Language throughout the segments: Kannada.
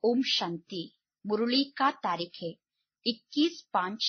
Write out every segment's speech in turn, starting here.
ओम शांति मुरली का तारीख है 21 पाँच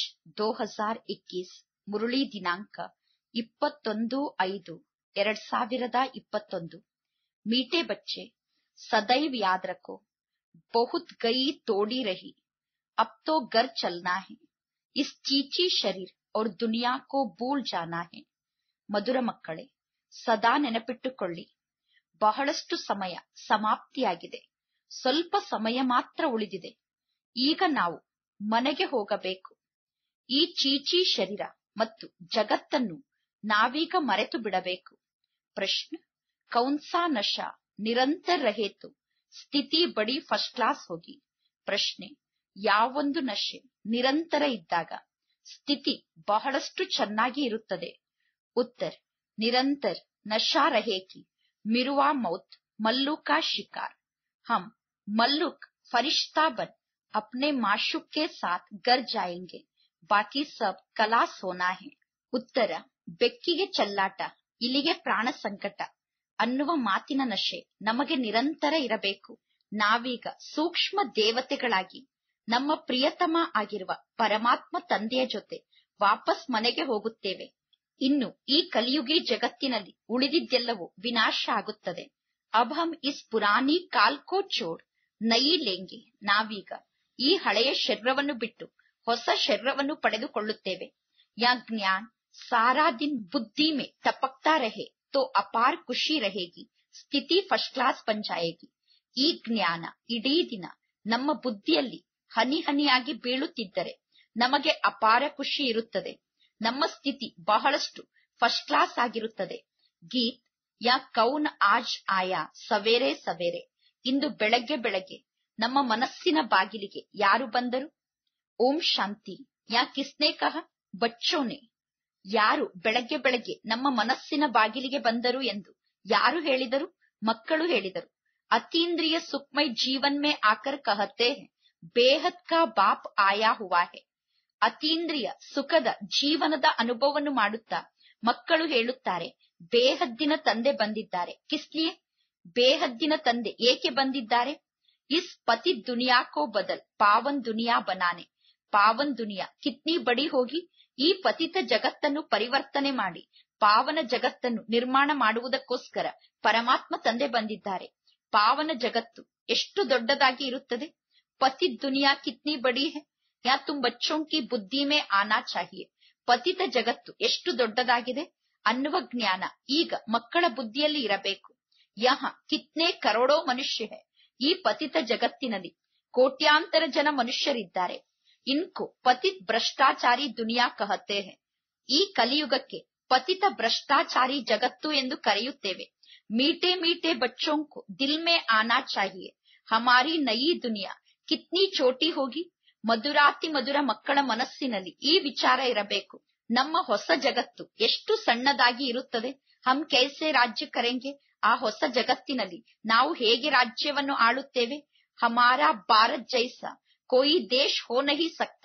2021 ಮುರಳಿ ದಿನಾಂಕ ಇಪ್ಪತ್ತೊಂದು ಐದು ಎರಡ್ ಸಾವಿರದ ಇಪ್ಪತ್ತೊಂದು मीठे बच्चे सदैव याद रखो बहुत गई तोड़ी रही अब तो घर चलना है इस चीची शरीर और दुनिया को भूल जाना है ಮಧುರ ಮಕ್ಕಳೇ ಸದಾ ನೆನಪಿಟ್ಟುಕೊಳ್ಳಿ ಬಹಳಷ್ಟು ಸಮಯ ಸಮಾಪ್ತಿಯಾಗಿದೆ ಸ್ವಲ್ಪ ಸಮಯ ಮಾತ್ರ ಉಳಿದಿದೆ ಈಗ ನಾವು ಮನೆಗೆ ಹೋಗಬೇಕು ಈ ಚೀಚಿ ಶರೀರ ಮತ್ತು ಜಗತ್ತನ್ನು ನಾವೀಗ ಮರೆತು ಬಿಡಬೇಕು ಪ್ರಶ್ನೆ ಕೌನ್ಸಾ ನಶಾ ನಿರಂತರ ರಹೇತು ಸ್ಥಿತಿ ಬಡಿ ಫಸ್ಟ್ ಕ್ಲಾಸ್ ಹೋಗಿ ಪ್ರಶ್ನೆ ಯಾವೊಂದು ನಶೆ ನಿರಂತರ ಇದ್ದಾಗ ಸ್ಥಿತಿ ಬಹಳಷ್ಟು ಚೆನ್ನಾಗಿ ಇರುತ್ತದೆ ಉತ್ತರ ನಿರಂತರ ನಶಾ रहेगी मिरुआ मौत मल्लू का शिकार हम मल्लुक फरिश्ता बन अपने माशुक के साथ घर जाएंगे ಬಾಕಿ ಸಬ್ ಕಲಾಸ್ ಹೋನಾ ಹೆ ಉತ್ತರ ಬೆಕ್ಕಿಗೆ ಚಲ್ಲಾಟ ಇಲಿಗೆ ಪ್ರಾಣ ಸಂಕಟ ಅನ್ನುವ ಮಾತಿನ ನಶೆ ನಮಗೆ ನಿರಂತರ ಇರಬೇಕು ನಾವೀಗ ಸೂಕ್ಷ್ಮ ದೇವತೆಗಳಾಗಿ ನಮ್ಮ ಪ್ರಿಯತಮ ಆಗಿರುವ ಪರಮಾತ್ಮ ತಂದೆಯ ಜೊತೆ ವಾಪಸ್ ಮನೆಗೆ ಹೋಗುತ್ತೇವೆ ಇನ್ನು ಈ ಕಲಿಯುಗಿ ಜಗತ್ತಿನಲ್ಲಿ ಉಳಿದಿದ್ದೆಲ್ಲವೂ ವಿನಾಶ ಆಗುತ್ತದೆ ಅಬ್ ಹಮ್ ಇಸ್ ಪುರಾನಿ ಕಾಲ್ಕೋ ಚೋಡ್ ನಯಿ ಲೇಂಗೆ ನಾವೀಗ ಈ ಹಳೆಯ ಶರೀರವನ್ನು ಬಿಟ್ಟು ಹೊಸ ಶರೀರವನ್ನು ಪಡೆದುಕೊಳ್ಳುತ್ತೇವೆ ಯಾ ಜ್ಞಾನ್ ಸಾರಾ ದಿನ್ ಬುದ್ಧಿ ಮೇ ಟಪಕ್ತಾ ರಹೆ ತೋ ಅಪಾರ್ ಖುಷಿ रहेगी ಸ್ಥಿತಿ ಫಸ್ಟ್ ಕ್ಲಾಸ್ ಬನ್ ಜಾಯೇಗಿ ಈ ಜ್ಞಾನ ಇಡೀ ದಿನ ನಮ್ಮ ಬುದ್ಧಿಯಲ್ಲಿ ಹನಿ ಹನಿಯಾಗಿ ಬೀಳುತ್ತಿದ್ದರೆ ನಮಗೆ ಅಪಾರ ಖುಷಿ ಇರುತ್ತದೆ ನಮ್ಮ ಸ್ಥಿತಿ ಬಹಳಷ್ಟು ಫಸ್ಟ್ ಕ್ಲಾಸ್ ಆಗಿರುತ್ತದೆ ಗೀತ್ ಯಾ ಕೌನ್ ಆಜ್ ಆಯಾ ಸವೇರೆ ಸವೇರೆ ಇಂದು ಬೆಳಗ್ಗೆ ಬೆಳಗ್ಗೆ ನಮ್ಮ ಮನಸ್ಸಿನ ಬಾಗಿಲಿಗೆ ಯಾರು ಬಂದರು ಓಂ ಶಾಂತಿ ಯಾ ಕಿಸ್ನೆ ಕಹ ಬಚ್ಚೋನೆ ಯಾರು ಬೆಳಗ್ಗೆ ಬೆಳಗ್ಗೆ ನಮ್ಮ ಮನಸ್ಸಿನ ಬಾಗಿಲಿಗೆ ಬಂದರು ಎಂದು ಯಾರು ಹೇಳಿದರು ಮಕ್ಕಳು ಹೇಳಿದರು ಅತೀಂದ್ರಿಯ ಸುಕ್ಮೈ ಜೀವನ್ ಮೇ ಆಕರ್ ಕಹತೆ ಬೇಹದ್ ಕಾ ಬಾಪ್ ಆಯಾ ಹುವಾ ಹೆ ಅತೀಂದ್ರಿಯ ಸುಖದ ಜೀವನದ ಅನುಭವವನ್ನು ಮಾಡುತ್ತಾ ಮಕ್ಕಳು ಹೇಳುತ್ತಾರೆ ಬೇಹದ್ದಿನ ತಂದೆ ಬಂದಿದ್ದಾರೆ ಕಿಸ್ಲಿಯೇ ಬೇಹದ್ದಿನ ತಂದೆ ಏಕೆ ಬಂದಿದ್ದಾರೆ ಇಸ್ ಪತಿ ದುನಿಯಾ ಕೋ ಬದಲ್ ಪಾವನ್ ದುನಿಯಾ ಬನಾನೆ ಪಾವನ್ ದುನಿಯಾ ಕಿತ್ನಿ ಬಡಿ ಹೋಗಿ ಈ ಪತಿತ ಜಗತ್ತನ್ನು ಪರಿವರ್ತನೆ ಮಾಡಿ ಪಾವನ ಜಗತ್ತನ್ನು ನಿರ್ಮಾಣ ಮಾಡುವುದಕ್ಕೋಸ್ಕರ ಪರಮಾತ್ಮ ತಂದೆ ಬಂದಿದ್ದಾರೆ ಪಾವನ ಜಗತ್ತು ಎಷ್ಟು ದೊಡ್ಡದಾಗಿ ಇರುತ್ತದೆ ಪತಿ ದುನಿಯಾ ಕಿತ್ನಿ ಬಡಿ ಹೆ ಯಾ ತುಮ್ ಬಚ್ಚೋಂ ಕಿ ಬುದ್ಧಿ ಮೇ ಆನಾ ಚಾಹಿಯೆ ಪತಿತ ಜಗತ್ತು ಎಷ್ಟು ದೊಡ್ಡದಾಗಿದೆ ಅನ್ನುವ ಜ್ಞಾನ ಈಗ ಮಕ್ಕಳ ಬುದ್ಧಿಯಲ್ಲಿ ಇರಬೇಕು ಯಹ ಕಿತ್ನೆ ಕರೋಡೋ ಮನುಷ್ಯ ಹೆ ಈ ಪತಿತ ಜಗತ್ತಿನಲ್ಲಿ ಕೋಟ್ಯಾಂತರ ಜನ ಮನುಷ್ಯರಿದ್ದಾರೆ ಇನ್ಕು ಪತಿತ್ ಭ್ರಷ್ಟಾಚಾರಿ ದುನಿಯಾ ಕಹತೆ ಹೆ ಈ ಕಲಿಯುಗಕ್ಕೆ ಪತಿತ ಭ್ರಷ್ಟಾಚಾರಿ ಜಗತ್ತು ಎಂದು ಕರೆಯುತ್ತೇವೆ ಮೀಟೆ ಮೀಟೆ ಬಚ್ಚೋಂಕು ದಿಲ್ ಮೇ ಆನಾ ಚಾಹಿಯೆ ಹಮಾರಿ ನಯಿ ದುನಿಯಾ ಕಿತ್ನಿ ಚೋಟಿ ಹೋಗಿ ಮಧುರಾತಿ ಮಧುರ ಮಕ್ಕಳ ಮನಸ್ಸಿನಲ್ಲಿ ಈ ವಿಚಾರ ಇರಬೇಕು ನಮ್ಮ ಹೊಸ ಜಗತ್ತು ಎಷ್ಟು ಸಣ್ಣದಾಗಿ ಇರುತ್ತದೆ ಹಮ್ ಕೈಸೆ ರಾಜ್ಯ ಕರೆಂಗೆ ಆ ಹೊಸ ಜಗತ್ತಿನಲ್ಲಿ ನಾವು ಹೇಗೆ ರಾಜ್ಯವನ್ನು ಆಳುತ್ತೇವೆ ಹಮಾರಾ ಭಾರತ್ ಜೈಸ ಕೋಯಿ ದೇಶ್ ಹೋ ನಹಿ ಸಕ್ತ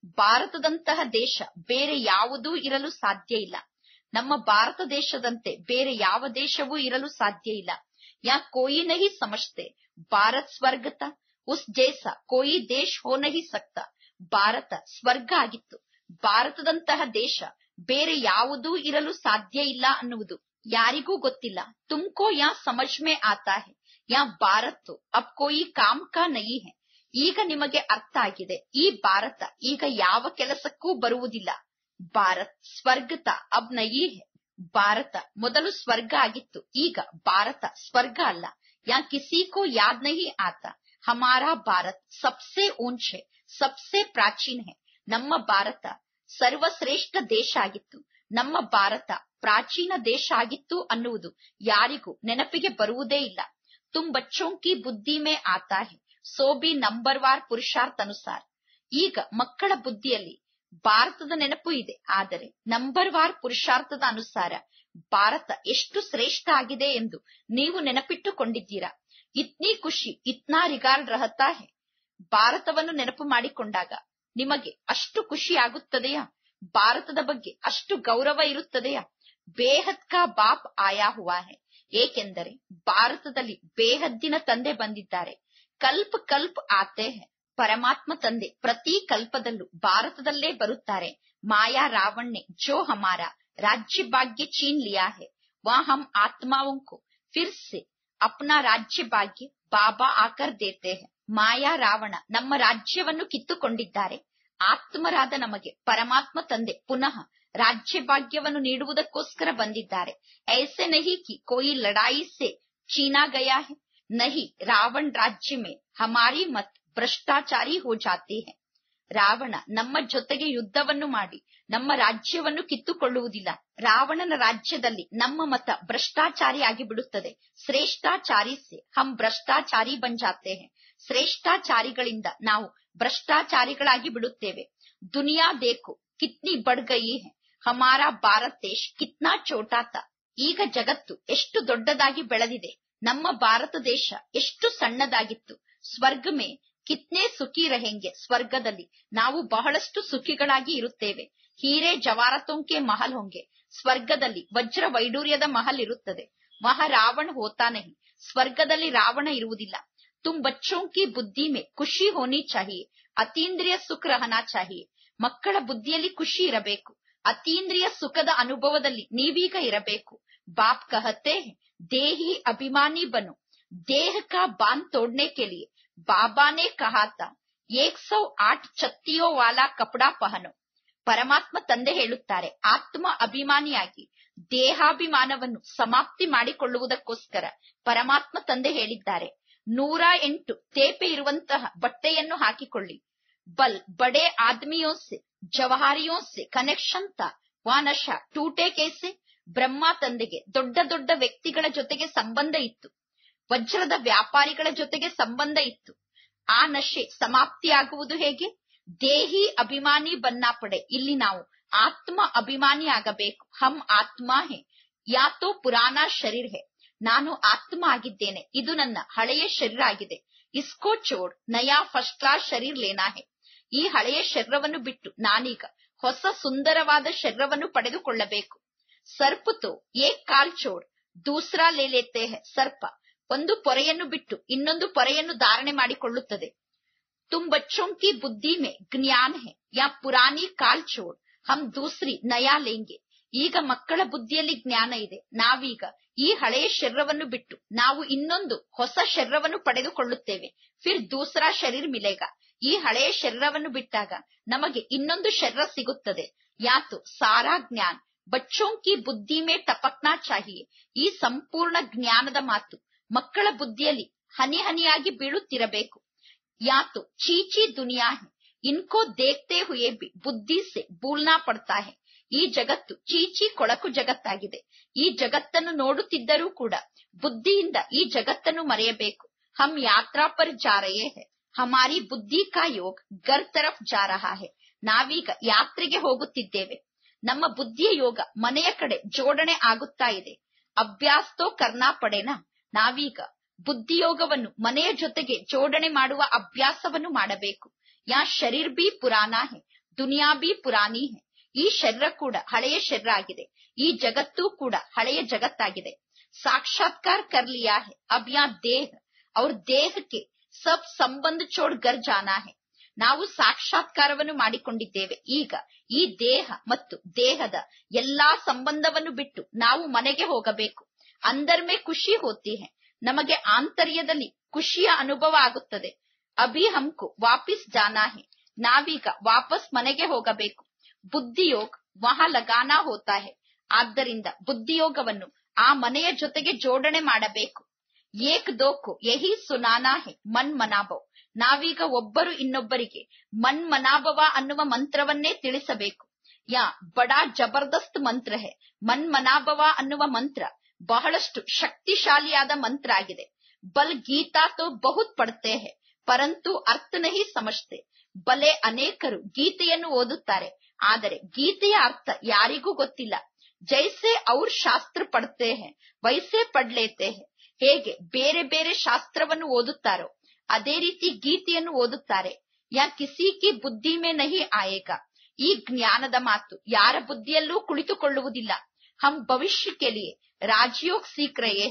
ಭಾರತದಂತಹ ದೇಶ ಬೇರೆ ಯಾವುದೂ ಇರಲು ಸಾಧ್ಯ ಇಲ್ಲ ನಮ್ಮ ಭಾರತ ದೇಶದಂತೆ ಬೇರೆ ಯಾವ ದೇಶವೂ ಇರಲು ಸಾಧ್ಯ ಇಲ್ಲ ಯಾ ಕೋಯಿ ನಹಿ ಸಮಜ್ತೆ ಭಾರತ್ ಸ್ವರ್ಗತ ಉಸ್ ಜೈಸ ಕೋಯಿ ದೇಶ್ ಹೋ ನಹಿ ಸಕ್ತ ಭಾರತ ಸ್ವರ್ಗ ಆಗಿತ್ತು ಭಾರತದಂತಹ ದೇಶ ಬೇರೆ ಯಾವುದೂ ಇರಲು ಸಾಧ್ಯ ಇಲ್ಲ ಅನ್ನುವುದು ಯಾರಿಗೂ ಗೊತ್ತಿಲ್ಲ ತುಮ್ಕೋ ಯಾ ಸಮಜ್ ಮೇ ಆತಾ ಹೆ ಯಾ ಭಾರತ್ ಅಬ್ ಕೋಯಿ ಕಾಮ್ ಕಾ ನಯಿ ಹೆ ಈಗ ನಿಮಗೆ ಅರ್ಥ ಆಗಿದೆ ಈ ಭಾರತ ಈಗ ಯಾವ ಕೆಲಸಕ್ಕೂ ಬರುವುದಿಲ್ಲ ಭಾರತ್ ಸ್ವರ್ಗತ ಅಬ್ ನಯಿ ಹೆ ಭಾರತ ಮೊದಲು ಸ್ವರ್ಗ ಆಗಿತ್ತು ಈಗ ಭಾರತ ಸ್ವರ್ಗ ಅಲ್ಲ ಯಾ ಕಿಸಿ ಕೋ ಯಾದ್ ನಹಿ ಆತ ಹಮಾರಾ ಭಾರತ್ ಸಬ್ಸೆ ಊಂಚ್ ಹೆ ಸಬ್ಸೆ ಪ್ರಾಚೀನ್ ಹೆ ನಮ್ಮ ಭಾರತ ಸರ್ವಶ್ರೇಷ್ಠ ದೇಶ ಆಗಿತ್ತು ನಮ್ಮ ಭಾರತ ಪ್ರಾಚೀನ ದೇಶ ಆಗಿತ್ತು ಅನ್ನುವುದು ಯಾರಿಗೂ ನೆನಪಿಗೆ ಬರುವುದೇ ಇಲ್ಲ ತುಮ್ ಬಚ್ಚೋಂ ಕಿ ಬುದ್ಧಿ ಮೇ ಆತಾ ಹೆ ಸೋ ಬಿ ನಂಬರ್ ವಾರ್ ಪುರುಷಾರ್ಥ ಅನುಸಾರ ಈಗ ಮಕ್ಕಳ ಬುದ್ಧಿಯಲ್ಲಿ ಭಾರತದ ನೆನಪು ಇದೆ ಆದರೆ ನಂಬರ್ ವಾರ್ ಪುರುಷಾರ್ಥದ ಅನುಸಾರ ಭಾರತ ಎಷ್ಟು ಶ್ರೇಷ್ಠ ಆಗಿದೆ ಎಂದು ನೀವು ನೆನಪಿಟ್ಟುಕೊಂಡಿದ್ದೀರಾ ಇತ್ನಿ ಖುಷಿ ಇತ್ನಾ ರಿಗಾರ್ಡ್ ರಹತಾ ಹೆ ಭಾರತವನ್ನು ನೆನಪು ಮಾಡಿಕೊಂಡಾಗ ನಿಮಗೆ ಅಷ್ಟು ಖುಷಿ ಆಗುತ್ತದೆಯಾ ಭಾರತದ ಬಗ್ಗೆ ಅಷ್ಟು ಗೌರವ ಇರುತ್ತದೆಯಾ ಬೇಹದ್ ಕಾ ಬಾಪ್ ಆಯಾ ಹುವಾ ಹೆ ಏಕೆಂದರೆ ಭಾರತದಲ್ಲಿ ಬೇಹದ್ದಿನ ತಂದೆ ಬಂದಿದ್ದಾರೆ ಕಲ್ಪ ಕಲ್ಪ ಆತೆ ಹೇ ಪರಮಾತ್ಮ ತಂದೆ ಪ್ರತಿ ಕಲ್ಪದಲ್ಲೂ ಭಾರತದಲ್ಲೇ ಬರುತ್ತಾರೆ ಮಾಯಾ ರಾವಣ್ನೆ ಜೋ ಹಮಾರ ರಾಜ್ಯ ಭಾಗ್ಯ ಚೀನ್ ಲಿಯಾ ಹೇ ವಾ ಹಮ್ ಆತ್ಮಾओं को फिर से अपना ರಾಜ್ಯ ಭಾಗ್ಯ ಬಾಬಾ ಆಕರ್ ದೇತೆ ಹೇ ಮಾಯಾ ರಾವಣ ನಮ್ಮ ರಾಜ್ಯವನ್ನು ಕಿತ್ತುಕೊಂಡಿದ್ದಾರೆ ಆತ್ಮರಾದ ನಮಗೆ ಪರಮಾತ್ಮ ತಂದೆ ಪುನಃ ರಾಜ್ಯ ಭಾಗ್ಯವನ್ನು ನೀಡುವುದಕ್ಕೋಸ್ಕರ ಬಂದಿದ್ದಾರೆ ಐಸೆ ನಹಿ ಕಿ ಕೋಯಿ ಲಡಾಯಿ ಸೆ ಚೀನಾ ಗಯಾ ಹೇ ನಹಿ ರಾವಣ್ ರಾಜ್ಯ ಮೇ ಹಮಾರಿ ಮತ್ ಭ್ರಷ್ಟಾಚಾರಿ ಹೋ ಜಾತಿ ಹೇ ರಾವಣ ನಮ್ಮ ಜೊತೆಗೆ ಯುದ್ಧವನ್ನು ಮಾಡಿ ನಮ್ಮ ರಾಜ್ಯವನ್ನು ಕಿತ್ತುಕೊಳ್ಳುವುದಿಲ್ಲ ರಾವಣನ ರಾಜ್ಯದಲ್ಲಿ ನಮ್ಮ ಮತ ಭ್ರಷ್ಟಾಚಾರಿ ಆಗಿ ಬಿಡುತ್ತದೆ ಶ್ರೇಷ್ಠಾಚಾರಿ ಸೆ ಹಮ್ ಭ್ರಷ್ಟಾಚಾರಿ ಬಂಜಾತೆ ಹೇ ಶ್ರೇಷ್ಠಾಚಾರಿಗಳಿಂದ ನಾವು ಭ್ರಷ್ಟಾಚಾರಿಗಳಾಗಿ ಬಿಡುತ್ತೇವೆ ದುನಿಯಾ ದೇಕು ಕಿತ್ನಿ ಬಡ್ ಗಯಿ ಹೇ ಹಮಾರಾ ಭಾರತ್ ದೇಶ್ ಕಿತ್ನಾ ಚೋಟಾತ ಈಗ ಜಗತ್ತು ಎಷ್ಟು ದೊಡ್ಡದಾಗಿ ಬೆಳೆದಿದೆ ನಮ್ಮ ಭಾರತ ದೇಶ ಎಷ್ಟು ಸಣ್ಣದಾಗಿತ್ತು ಸ್ವರ್ಗ ಮೇ ಕಿತ್ನೆ ಸುಖಿ ರಹೆಂಗೆ ಸ್ವರ್ಗದಲ್ಲಿ ನಾವು ಬಹಳಷ್ಟು ಸುಖಿಗಳಾಗಿ ಇರುತ್ತೇವೆ ಹೀರೆ ಜವಾರತೋಂಕೆ ಮಹಲ್ ಹೊಂಗೆ ಸ್ವರ್ಗದಲ್ಲಿ ವಜ್ರ ವೈಡೂರ್ಯದ ಮಹಲ್ ಇರುತ್ತದೆ ವಹ ರಾವಣ ಹೋತಾ ನಹಿ ಸ್ವರ್ಗದಲ್ಲಿ ರಾವಣ ಇರುವುದಿಲ್ಲ ತುಮ್ ಬಚ್ಚೋಂ ಕಿ ಬುದ್ಧಿ ಮೇ ಖುಷಿ ಹೋನಿ ಚಾಹಿಯೆ ಅತೀಂದ್ರಿಯ ಸುಖ ರಹನಾ ಚಾಹಿಯೆ ಮಕ್ಕಳ ಬುದ್ಧಿಯಲ್ಲಿ ಖುಷಿ ಇರಬೇಕು ಅತೀಂದ್ರಿಯ ಸುಖದ ಅನುಭವದಲ್ಲಿ ನೀವೀಗ ಇರಬೇಕು ಬಾಪ್ ಕಹತೆ ಹೈ, ದೇಹಿ ಅಭಿಮಾನಿ ಬನು ದೇಹ ಕಾ ಬಾಂದ್ ತೋಡ್ನೆ ಕೆ ಲಿಯೆ ಬಾಬಾ ನೇ ಕಹಾ ತಾ ಏಕ್ ಸೌ ಆಟ್ ಛತ್ತಿಯೋ ವಾಲಾ ಕಪಡಾ ಪಹನೋ ಪರಮಾತ್ಮ ತಂದೆ ಹೇಳುತ್ತಾರೆ ಆತ್ಮ ಅಭಿಮಾನಿಯಾಗಿ ದೇಹಾಭಿಮಾನವನ್ನು ಸಮಾಪ್ತಿ ಮಾಡಿಕೊಳ್ಳುವುದಕ್ಕೋಸ್ಕರ ಪರಮಾತ್ಮ ತಂದೆ ಹೇಳಿದ್ದಾರೆ ನೂರ ಎಂಟು ತೇಪೆ ಇರುವಂತಹ ಬಟ್ಟೆಯನ್ನು ಹಾಕಿಕೊಳ್ಳಿ ಬಲ್ ಬಡೆ ಆದ್ಮಿಯೋ ಸೆ ಜವಹಾರಿಯೋ ಸೆ ಕನೆಕ್ಷನ್ ತಾ ವಾ ನಶಾ ಟೂಟೆ ಕೇಸೆ ಬ್ರಹ್ಮ ತಂದೆಗೆ ದೊಡ್ಡ ದೊಡ್ಡ ವ್ಯಕ್ತಿಗಳ ಜೊತೆಗೆ ಸಂಬಂಧ ಇತ್ತು ವಜ್ರದ ವ್ಯಾಪಾರಿಗಳ ಜೊತೆಗೆ ಸಂಬಂಧ ಇತ್ತು ಆ ನಶೆ ಸಮಾಪ್ತಿಯಾಗುವುದು ಹೇಗೆ ದೇಹಿ ಅಭಿಮಾನಿ ಬನ್ನಾ ಪಡೆ ಇಲ್ಲಿ ನಾವು ಆತ್ಮ ಅಭಿಮಾನಿ ಆಗಬೇಕು ಹಮ್ ಆತ್ಮ ಹೇ ಯಾತೋ ಪುರಾಣ ಶರೀರ್ ಹೇ ನಾನು ಆತ್ಮ ಆಗಿದ್ದೇನೆ ಇದು ನನ್ನ ಹಳೆಯ ಶರೀರ ಆಗಿದೆ ಇಸ್ಕೋ ಚೋಡ್ ನಯಾ ಫಸ್ಟ್ ಕ್ಲಾಸ್ ಶರೀರ್ ಲೇನಾ ಹೇ ಈ ಹಳೆಯ ಶರೀರವನ್ನು ಬಿಟ್ಟು ನಾನೀಗ ಹೊಸ ಸುಂದರವಾದ ಶರೀರವನ್ನು ಪಡೆದುಕೊಳ್ಳಬೇಕು ಸರ್ಪ ತೋ ಏಕ್ ಕಾಲ್ ಚೋಡ್ ದೂಸರಾ ಲೇ ಲೇತೆ ಹೇ ಸರ್ಪ ಒಂದು ಪೊರೆಯನ್ನು ಬಿಟ್ಟು ಇನ್ನೊಂದು ಪೊರೆಯನ್ನು ಧಾರಣೆ ಮಾಡಿಕೊಳ್ಳುತ್ತದೆ ತುಮ್ ಬಚ್ಚೋಂ ಕಿ ಬುದ್ಧಿ ಮೇ ಜ್ಞಾನ ಹೇ ಯಾ ಪುರಾನಿ ಕಾಲ್ ಚೋಡ್ ಹಮ್ ದೂಸರಿ ನಯಾ ಲೇಂಗೆ ಈಗ ಮಕ್ಕಳ ಬುದ್ಧಿಯಲ್ಲಿ ಜ್ಞಾನ ಇದೆ ನಾವೀಗ ಈ ಹಳೆಯ ಶರೀರವನ್ನು ಬಿಟ್ಟು ನಾವು ಇನ್ನೊಂದು ಹೊಸ ಶರೀರವನ್ನು ಪಡೆದುಕೊಳ್ಳುತ್ತೇವೆ ಫಿರ್ ದೂಸರಾ ಶರೀರ್ ಮಿಲೇಗ ಈ ಹಳೆಯ ಶರೀರವನ್ನು ಬಿಟ್ಟಾಗ ನಮಗೆ ಇನ್ನೊಂದು ಶರೀರ ಸಿಗುತ್ತದೆ ಯಾತು ಸಾರಾ ಜ್ಞಾನ್ ಬಚ್ಚೋಂ ಕಿ ಬುದ್ಧಿ ಮೇ ಟಪಕ್ನಾ ಚಾಹಿಯೆ ಈ ಸಂಪೂರ್ಣ ಜ್ಞಾನದ ಮಾತು ಮಕ್ಕಳ ಬುದ್ಧಿಯಲ್ಲಿ ಹನಿ ಹನಿಯಾಗಿ ಬೀಳುತ್ತಿರಬೇಕು ಯಾತು ಚೀಚಿ ದುನಿಯಾ ಹೇ ಇನ್ಕೋ ದೇಖ್ತೆ ಹುಯೇ ಬಿ ಬುದ್ಧಿ ಸೆ ಬೂಲ್ನಾ ಪಡ್ತಾ ಹೇ ಈ ಜಗತ್ತು ಚೀಚಿ ಕೊಳಕು ಜಗತ್ತಾಗಿದೆ ಈ ಜಗತ್ತನ್ನು ನೋಡುತ್ತಿದ್ದರೂ ಕೂಡ ಬುದ್ಧಿಯಿಂದ ಈ ಜಗತ್ತನ್ನು ಮರೆಯಬೇಕು ಹಮ್ ಯಾತ್ರಾ ಪರ್ ಜಾ ರಹೆ ಹೇ ಹಮಾರಿ ಬುದ್ಧಿ ಕಾ ಯೋಗ್ ಗರ್ ತರಫ್ ಜಾ ರಹಾ ಹೇ ನಾವೀಗ ಯಾತ್ರೆಗೆ ಹೋಗುತ್ತಿದ್ದೇವೆ ನಮ್ಮ ಬುದ್ಧಿಯ ಯೋಗ ಮನೆಯ ಕಡೆ ಜೋಡಣೆ ಆಗುತ್ತಾ ಇದೆ ಅಭ್ಯಾಸ್ತೋ ಕರ್ನಾ ಪಡೆನಾ ನಾವೀಗ ಬುದ್ಧಿಯೋಗವನ್ನು ಮನೆಯ ಜೊತೆಗೆ ಜೋಡಣೆ ಮಾಡುವ ಅಭ್ಯಾಸವನ್ನು ಮಾಡಬೇಕು ಯಾ ಶರೀರ್ ಬಿ ಪುರಾನಾ ಹೇ ದುನಿಯಾ ಬಿ ಪುರಾನಿ ಹೇ ಈ ಶರೀರ ಕೂಡ ಹಳೆಯ ಶರೀರ ಆಗಿದೆ ಈ ಜಗತ್ತು ಕೂಡ ಹಳೆಯ ಜಗತ್ತಾಗಿದೆ ಸಾಕ್ಷಾತ್ಕಾರ ಕರ್ ಲಿಯಾ ಹೇ ಅಬ್ ಯಾ ದೇಹ ಅವ್ರ ದೇಹಕ್ಕೆ ಸಬ್ ಸಂಬಂಧ ಚೋಡ್ ಗರ್ ಜಾನಾ ಹೇ ನಾವು ಸಾಕ್ಷಾತ್ಕಾರವನ್ನು ಮಾಡಿಕೊಂಡಿದ್ದೇವೆ ಈಗ ಈ ದೇಹ ಮತ್ತು ದೇಹದ ಎಲ್ಲಾ ಸಂಬಂಧವನ್ನು ಬಿಟ್ಟು ನಾವು ಮನೆಗೆ ಹೋಗಬೇಕು ಅಂದರ್ ಮೇ ಖುಷಿ ಹೋತಿ ಹೇ ನಮಗೆ ಆಂತರ್ಯದಲ್ಲಿ ಖುಷಿಯ ಅನುಭವ ಆಗುತ್ತದೆ ಅಭಿ ಹಮ್ಕು ವಾಪಿಸ್ ಜಾನಾ ಹೇ ನಾವೀಗ ವಾಪಸ್ ಮನೆಗೆ ಹೋಗಬೇಕು ಬುದ್ಧಿಯೋಗ್ ವಹ ಲಗಾನಾ ಹೋತಾ ಹೇ ಆದ್ದರಿಂದ ಬುದ್ಧಿಯೋಗವನ್ನು ಆ ಮನೆಯ ಜೊತೆಗೆ ಜೋಡಣೆ ಮಾಡಬೇಕು ಏಕ್ ದೋಕು ಯಹಿ ಸುನಾನಾ ಹೇ ಮನ್ ಮನಾಭವ್ ನಾವೀಗ ಒಬ್ಬರು ಇನ್ನೊಬ್ಬರಿಗೆ ಮನ್ ಮನಾಭವ ಅನ್ನುವ ಮಂತ್ರವನ್ನೇ ತಿಳಿಸಬೇಕು ಯಾ ಬಡಾ ಜಬರ್ದಸ್ತ್ ಮಂತ್ರ ಹೇ ಮನ್ ಮನಾಭವ ಅನ್ನುವ ಮಂತ್ರ ಬಹಳಷ್ಟು ಶಕ್ತಿಶಾಲಿಯಾದ ಮಂತ್ರ ಆಗಿದೆ ಬಲ್ ಗೀತಾ ತೋ ಬಹುತ್ ಪಡ್ತೆ ಹೇ ಪರಂತು ಅರ್ಥ ನಹಿ ಸಮಜ್ತೆ ಬಲೆ ಅನೇಕರು ಗೀತೆಯನ್ನು ಓದುತ್ತಾರೆ ಆದರೆ ಗೀತೆಯ ಅರ್ಥ ಯಾರಿಗೂ ಗೊತ್ತಿಲ್ಲ ಜೈಸೆ ಅವ್ರ ಶಾಸ್ತ್ರ ಪಡ್ತೆ ಹೇ ವೈಸೆ ಪಡ್ಲೇತೆ ಹೇ ಹೇಗೆ ಬೇರೆ ಬೇರೆ ಶಾಸ್ತ್ರವನ್ನು ಓದುತ್ತಾರೋ ಅದೇ ರೀತಿ ಗೀತೆಯನ್ನು ಓದುತ್ತಾರೆ ಯಾ ಕಿಸಿ ಕಿ ಬುದ್ಧಿ ಮೇ ನಹಿ ಆಯೇಗ ಈ ಜ್ಞಾನದ ಮಾತು ಯಾರ ಬುದ್ಧಿಯಲ್ಲೂ ಕುಳಿತುಕೊಳ್ಳುವುದಿಲ್ಲ ಹಮ್ ಭವಿಷ್ಯ ಕೆ ಲಿಯೆ ರಾಜಯೋಗ್ ಸೀಕ್ ರಹೆ ಹೇ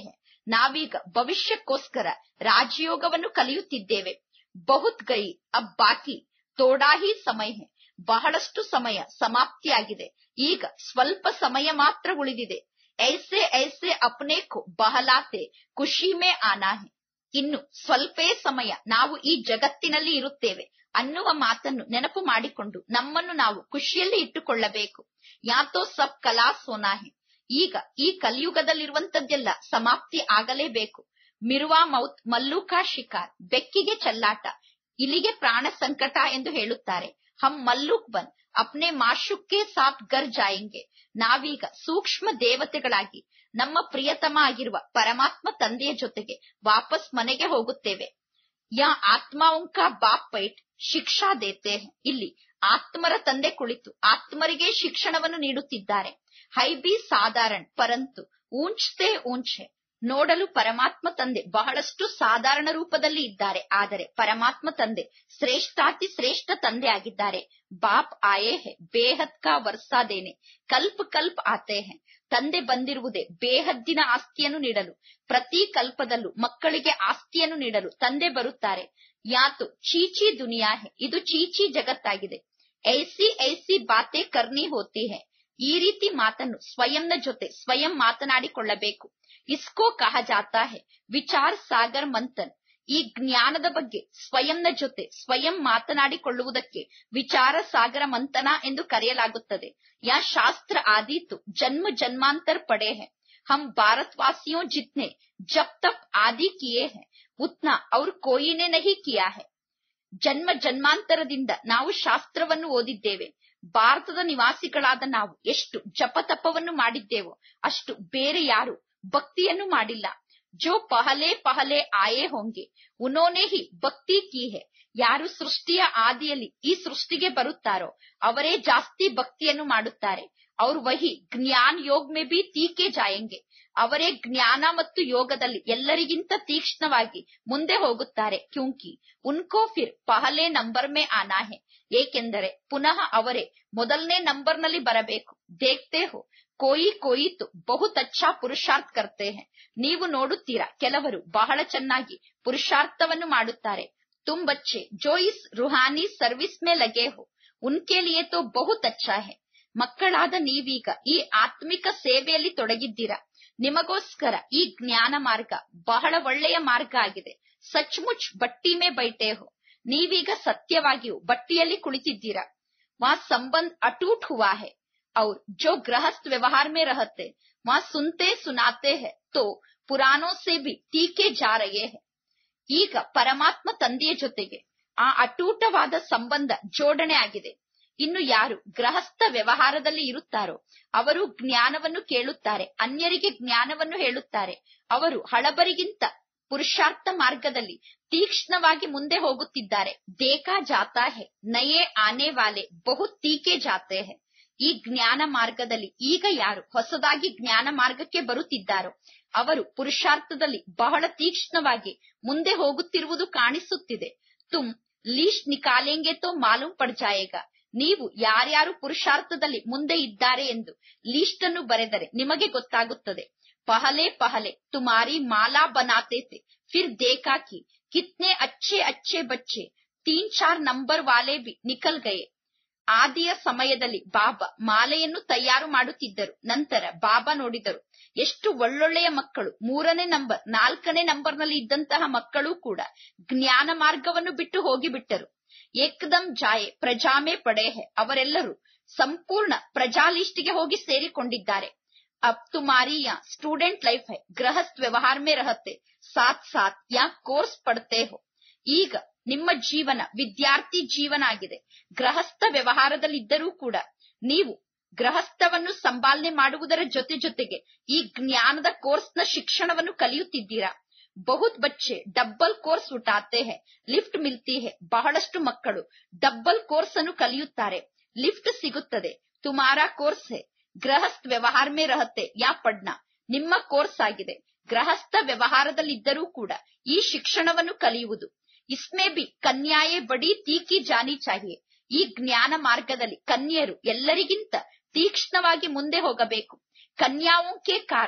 ನಾವೀಗ ಭವಿಷ್ಯಕ್ಕೋಸ್ಕರ ರಾಜಯೋಗವನ್ನು ಕಲಿಯುತ್ತಿದ್ದೇವೆ ಬಹುತ್ ಗೈ ಅಬ್ ಬಾಕಿ ತೋಡಾಹಿ ಸಮಯ ಹೆ ಬಹಳಷ್ಟು ಸಮಯ ಸಮಾಪ್ತಿಯಾಗಿದೆ ಈಗ ಸ್ವಲ್ಪ ಸಮಯ ಮಾತ್ರ ಉಳಿದಿದೆ ಐಸೆ ಐಸೆ ಅಪ್ನೆ ಕೋ ಬಹಲಾತೆ ಖುಷಿ ಮೇ ಆನಾ ಹೆ ಇನ್ನು ಸ್ವಲ್ಪೇ ಸಮಯ ನಾವು ಈ ಜಗತ್ತಿನಲ್ಲಿ ಇರುತ್ತೇವೆ ಅನ್ನುವ ಮಾತನ್ನು ನೆನಪು ಮಾಡಿಕೊಂಡು ನಮ್ಮನ್ನು ನಾವು ಖುಷಿಯಲ್ಲಿ ಇಟ್ಟುಕೊಳ್ಳಬೇಕು ಯಾತೋ ಸಬ್ ಕಲಾ ಸೋನಾ ಹೆ ಈಗ ಈ ಕಲಿಯುಗದಲ್ಲಿರುವಂತದ್ದೆಲ್ಲ ಸಮಾಪ್ತಿ ಆಗಲೇಬೇಕು ಮಿರುವಾ ಮೌತ್ ಮಲ್ಲೂಕಾ ಶಿಕಾರ್ ಬೆಕ್ಕಿಗೆ ಚೆಲ್ಲಾಟ ಇಲಿಗೆ ಪ್ರಾಣ ಸಂಕಟ ಎಂದು ಹೇಳುತ್ತಾರೆ ಹಮ್ ಮಲ್ಲೂಕ್ ಬನ್ ಅಪ್ನೆ ಮಾಶುಕ್ಕೆ ಸಾಥ್ ಗರ್ ಜಾಯಂಗೆ ನಾವೀಗ ಸೂಕ್ಷ್ಮ ದೇವತೆಗಳಾಗಿ ನಮ್ಮ ಪ್ರಿಯತಮ ಆಗಿರುವ ಪರಮಾತ್ಮ ತಂದೆಯ ಜೊತೆಗೆ ವಾಪಸ್ ಮನೆಗೆ ಹೋಗುತ್ತೇವೆ ಯಾ ಆತ್ಮಾವುಂಕ ಬಾಪ್ ಪೈಟ್ ಶಿಕ್ಷಾ ದೇತೆ ಹೈ. ಇಲ್ಲಿ ಆತ್ಮರ ತಂದೆ ಕುಳಿತು ಆತ್ಮರಿಗೆ ಶಿಕ್ಷಣವನ್ನು ನೀಡುತ್ತಿದ್ದಾರೆ ಹೈ ಬಿ ಸಾಧಾರಣ್ ಪರಂತು ಊಂಚ್ತೆ ಊಂಚೆ ನೋಡಲು ಪರಮಾತ್ಮ ತಂದೆ ಬಹಳಷ್ಟು ಸಾಧಾರಣ ರೂಪದಲ್ಲಿ ಇದ್ದಾರೆ ಆದರೆ ಪರಮಾತ್ಮ ತಂದೆ ಶ್ರೇಷ್ಠಾತಿ ಶ್ರೇಷ್ಠ ತಂದೆ ಆಗಿದ್ದಾರೆ ಬಾಪ್ ಆಯೇ ಹೆ ಬೇಹದ್ ಕಾ ವರ್ಸಾದೇನೆ ಕಲ್ಪ ಕಲ್ಪ ಆತೆ ಹೆ ತಂದೆ ಬಂದಿರುವುದೇ ಬೇಹದ್ದಿನ ಆಸ್ತಿಯನ್ನು ನೀಡಲು ಪ್ರತಿ ಕಲ್ಪದಲ್ಲೂ ಮಕ್ಕಳಿಗೆ ಆಸ್ತಿಯನ್ನು ನೀಡಲು ತಂದೆ ಬರುತ್ತಾರೆ ಯಾತು ಚೀಚಿ ದುನಿಯಾ ಹೆ ಇದು ಚೀಚಿ ಜಗತ್ತಾಗಿದೆ ಐಸಿ ಐಸಿ ಬಾತೆ ಕರ್ನಿ ಹೋತಿ ಹೆ ಈ ರೀತಿ ಮಾತನ್ನು ಸ್ವಯಂನ ಜೊತೆ ಸ್ವಯಂ ಮಾತನಾಡಿಕೊಳ್ಳಬೇಕು ಇಸ್ಕೋ ಕಹ ಜಾತಾ ಹೆ ವಿಚಾರ ಸಾಗರ್ ಮಂಥನ್ ಈ ಜ್ಞಾನದ ಬಗ್ಗೆ ಸ್ವಯಂನ ಜೊತೆ ಸ್ವಯಂ ಮಾತನಾಡಿಕೊಳ್ಳುವುದಕ್ಕೆ ವಿಚಾರ ಸಾಗರ ಮಂಥನ ಎಂದು ಕರೆಯಲಾಗುತ್ತದೆ ಯಾ ಶಾಸ್ತ್ರ ಆದೀತು ಜನ್ಮ ಜನ್ಮಾಂತರ ಪಡೆ ಹೆ ಹಮ್ ಭಾರತವಾಸಿಯೋं जितने जब तक आदि किए हैं उतना और कोई ने नहीं किया है ಜನ್ಮ ಜನ್ಮಾಂತರದಿಂದ ನಾವು ಶಾಸ್ತ್ರವನ್ನು ಓದಿದ್ದೇವೆ ಭಾರತದ ನಿವಾಸಿಗಳಾದ ನಾವು ಎಷ್ಟು ಜಪತಪವನ್ನು ಮಾಡಿದ್ದೇವೋ ಅಷ್ಟು ಬೇರೆ ಯಾರು ಭಕ್ತಿಯನ್ನು ಮಾಡಿಲ್ಲ ಜೋ ಪಹಲೆ ಪಹಲೆ ಆಯೇ ಹೋಂಗೆ ಉನೋನೆ ಹಿ ಭಕ್ತಿ ಕಿ ಹೆ ಯಾರು ಸೃಷ್ಟಿಯ ಆದಿಯಲ್ಲಿ ಈ ಸೃಷ್ಟಿಗೆ ಬರುತ್ತಾರೋ ಅವರೇ ಜಾಸ್ತಿ ಭಕ್ತಿಯನ್ನು ಮಾಡುತ್ತಾರೆ ಅವ್ರು ವಹಿ ಜ್ಞಾನ್ ಯೋಗ್ ಮೇ ಬಿ ತೀಕೆ ಜಾಯಂಗೆ ಅವರೇ ಜ್ಞಾನ ಮತ್ತು ಯೋಗದಲ್ಲಿ ಎಲ್ಲರಿಗಿಂತ ತೀಕ್ಷ್ಣವಾಗಿ ಮುಂದೆ ಹೋಗುತ್ತಾರೆ ಕ್ಯೂಂಕಿ ಉನ್ಕೋ ಫಿರ್ ಪಹಲೆ ನಂಬರ್ ಮೇ ಆನಾ ಹೆ ಏಕೆಂದರೆ ಪುನಃ ಅವರೇ ಮೊದಲನೇ ನಂಬರ್ನಲ್ಲಿ ಬರಬೇಕು ದೇಖ್ತೆ ಹೋ ಕೋಯಿ ಕೋಯಿ ತು ಬಹುತ್ ಅಚ್ಚಾ ಪುರುಷಾರ್ಥ ಕರ್ತೆ ಹೆ ನೀವು ನೋಡುತ್ತೀರಾ ಕೆಲವರು ಬಹಳ ಚೆನ್ನಾಗಿ ಪುರುಷಾರ್ಥವನ್ನು ಮಾಡುತ್ತಾರೆ ತುಮ್ ಬಚ್ಚೆ ಜೋ ಇಸ್ ರುಹಾನಿ ಸರ್ವಿಸ್ ಮೇ ಲಗೆ ಹೋ ಉನ್ಕೆ ಲಿಯೆ ತೋ ಬಹುತ್ ಅಚ್ಚಾ ಹೆ ಮಕ್ಕಳಾದ ನೀವೀಗ ಈ ಆತ್ಮಿಕ ಸೇವೆಯಲ್ಲಿ ತೊಡಗಿದ್ದೀರಾ ನಿಮಗೋಸ್ಕರ ಈ ಜ್ಞಾನ ಮಾರ್ಗ ಬಹಳ ಒಳ್ಳೆಯ ಮಾರ್ಗ ಆಗಿದೆ ಸಚ್ಮುಚ್ ಬಟ್ಟಿ ಮೇ ಬೈಟೆ ಹೋ ನೀವೀಗ ಸತ್ಯವಾಗಿಯೂ ಬಟ್ಟಿಯಲ್ಲಿ ಕುಳಿತಿದ್ದೀರಾ ವಾ ಸಂಬಂಧ ಅಟೂಟ್ ಹುವಾ ಹೆ और जो गृहस्थ व्यवहार में रहते वहां सुनते सुनाते हैं तो पुरानों से भी ತೀಕೆ जा रहे हैं ಈಗ ಪರಮಾತ್ಮ ತಂದೆಯ ಜೊತೆಗೆ ಆ ಅಟೂಟವಾದ ಸಂಬಂಧ ಜೋಡಣೆ ಆಗಿದೆ ಇನ್ನು ಯಾರು ಗೃಹಸ್ಥ ವ್ಯವಹಾರದಲ್ಲಿ ಇರುತ್ತಾರೋ ಅವರು ಜ್ಞಾನವನ್ನು ಕೇಳುತ್ತಾರೆ ಅನ್ಯರಿಗೆ ಜ್ಞಾನವನ್ನು ಹೇಳುತ್ತಾರೆ ಅವರು ಹಳಬರಿಗಿಂತ ಪುರುಷಾರ್ಥ ಮಾರ್ಗದಲ್ಲಿ ತೀಕ್ಷ್ಣವಾಗಿ ಮುಂದೆ ಹೋಗುತ್ತಿದ್ದಾರೆ ದೇಖಾ ಜಾತಾ ಹೆ ನಯೇ ಆನೆ ವಾಲೆ ಬಹು ತೀಕೆ ಜಾತೆ ಹೆ ಈ ಜ್ಞಾನ ಮಾರ್ಗದಲ್ಲಿ ಈಗ ಯಾರು ಹೊಸದಾಗಿ ಜ್ಞಾನ ಮಾರ್ಗಕ್ಕೆ ಬರುತ್ತಿದ್ದಾರೋ ಅವರು ಪುರುಷಾರ್ಥದಲ್ಲಿ ಬಹಳ ತೀಕ್ಷ್ಣವಾಗಿ ಮುಂದೆ ಹೋಗುತ್ತಿರುವುದು ಕಾಣಿಸುತ್ತಿದೆ ತುಮ್ ಲೀಸ್ಟ್ ನಿಕಾಲೆಂಗೆ ತೋ ಮಾಲೂಮ್ ಪಡ್ ಜಾಯೇಗಾ ನೀವು ಯಾರ್ಯಾರು ಪುರುಷಾರ್ಥದಲ್ಲಿ ಮುಂದೆ ಇದ್ದಾರೆ ಎಂದು ಲೀಸ್ಟ್ ಅನ್ನು ಬರೆದರೆ ನಿಮಗೆ ಗೊತ್ತಾಗುತ್ತದೆ ಪಹಲೆ ಪಹಲೆ ತುಮಾರಿ ಮಾಲಾ ಬನಾತೆ ತೆ ಫಿರ್ ದೇಖಾ ಕಿ ಕಿತ್ನೆ ಅಚ್ಚೆ ಅಚ್ಚೆ ಬಚ್ಚೆ ತೀನ್ ಚಾರ್ ನಂಬರ್ ವಾಲೆ ಬಿ ನಿಕಲ್ ಗಯೆ ಆದಿಯ ಸಮಯದಲ್ಲಿ ಬಾಬಾ ಮಾಲೆಯನ್ನು ತಯಾರು ಮಾಡುತ್ತಿದ್ದರು ನಂತರ ಬಾಬಾ ನೋಡಿದರು ಎಷ್ಟು ಒಳ್ಳೊಳ್ಳೆಯ ಮಕ್ಕಳು ಮೂರನೇ ನಂಬರ್ ನಾಲ್ಕನೇ ನಂಬರ್ನಲ್ಲಿ ಇದ್ದಂತಹ ಮಕ್ಕಳು ಕೂಡ ಜ್ಞಾನ ಮಾರ್ಗವನ್ನು ಬಿಟ್ಟು ಹೋಗಿಬಿಟ್ಟರು ಏಕದಂ ಜಾಯೆ ಪ್ರಜಾಮೆ ಪಡೆ ಹೆ ಅವರೆಲ್ಲರೂ ಸಂಪೂರ್ಣ ಪ್ರಜಾಲಿಸ್ಟಿಗೆ ಹೋಗಿ ಸೇರಿಕೊಂಡಿದ್ದಾರೆ ಅಬ್ ತುಮಾರಿ ಯಾ ಸ್ಟೂಡೆಂಟ್ ಲೈಫ್ ಹೈ ಗೃಹಸ್ಥ ವ್ಯವಹಾರ ಮೇ ರಹತೆ ಸಾಥ್ ಸಾಥ್ ಯಾ ಕೋರ್ಸ್ ಪಡ್ತೆ ಹೋ ಈಗ ನಿಮ್ಮ ಜೀವನ ವಿದ್ಯಾರ್ಥಿ ಜೀವನ ಆಗಿದೆ ಗೃಹಸ್ಥ ವ್ಯವಹಾರದಲ್ಲಿದ್ದರೂ ಕೂಡ ನೀವು ಗೃಹಸ್ಥವನ್ನು ಸಂಪಾಲನೆ ಮಾಡುವುದರ ಜೊತೆ ಜೊತೆಗೆ ಈ ಜ್ಞಾನದ ಕೋರ್ಸ್ನ ಶಿಕ್ಷಣವನ್ನು ಕಲಿಯುತ್ತಿದ್ದೀರಾ ಬಹುತ್ ಬಚ್ಚೆ ಡಬ್ಬಲ್ ಕೋರ್ಸ್ ಉಟಾತೆ ಹೆ ಲಿಫ್ಟ್ ಮಿಲ್ತಿ ಹೆ ಬಹಳಷ್ಟು ಮಕ್ಕಳು ಡಬ್ಬಲ್ ಕೋರ್ಸ್ ಅನ್ನು ಕಲಿಯುತ್ತಾರೆ ಲಿಫ್ಟ್ ಸಿಗುತ್ತದೆ ತುಮಾರಾ ಕೋರ್ಸ್ ಹೆ ಗೃಹಸ್ಥ ವ್ಯವಹಾರ ಮೇ ರಹತೆ ಯಾ ಪಡ್ನ ನಿಮ್ಮ ಕೋರ್ಸ್ ಆಗಿದೆ ಗೃಹಸ್ಥ ವ್ಯವಹಾರದಲ್ಲಿದ್ದರೂ ಕೂಡ ಈ ಶಿಕ್ಷಣವನ್ನು ಕಲಿಯುವುದು ಇಸ್ಮೇ ಬಿ ಕನ್ಯಾಯೇ ಬಡಿ ತೀಕಿ ಜಾನಿ ಚಾಹಿಯೆ ಈ ಜ್ಞಾನ ಮಾರ್ಗದಲ್ಲಿ ಕನ್ಯರು ಎಲ್ಲರಿಗಿಂತ ತೀಕ್ಷ್ಣವಾಗಿ ಮುಂದೆ ಹೋಗಬೇಕು ಕನ್ಯಾವೋಂ ಕೆ ಕಾರಣ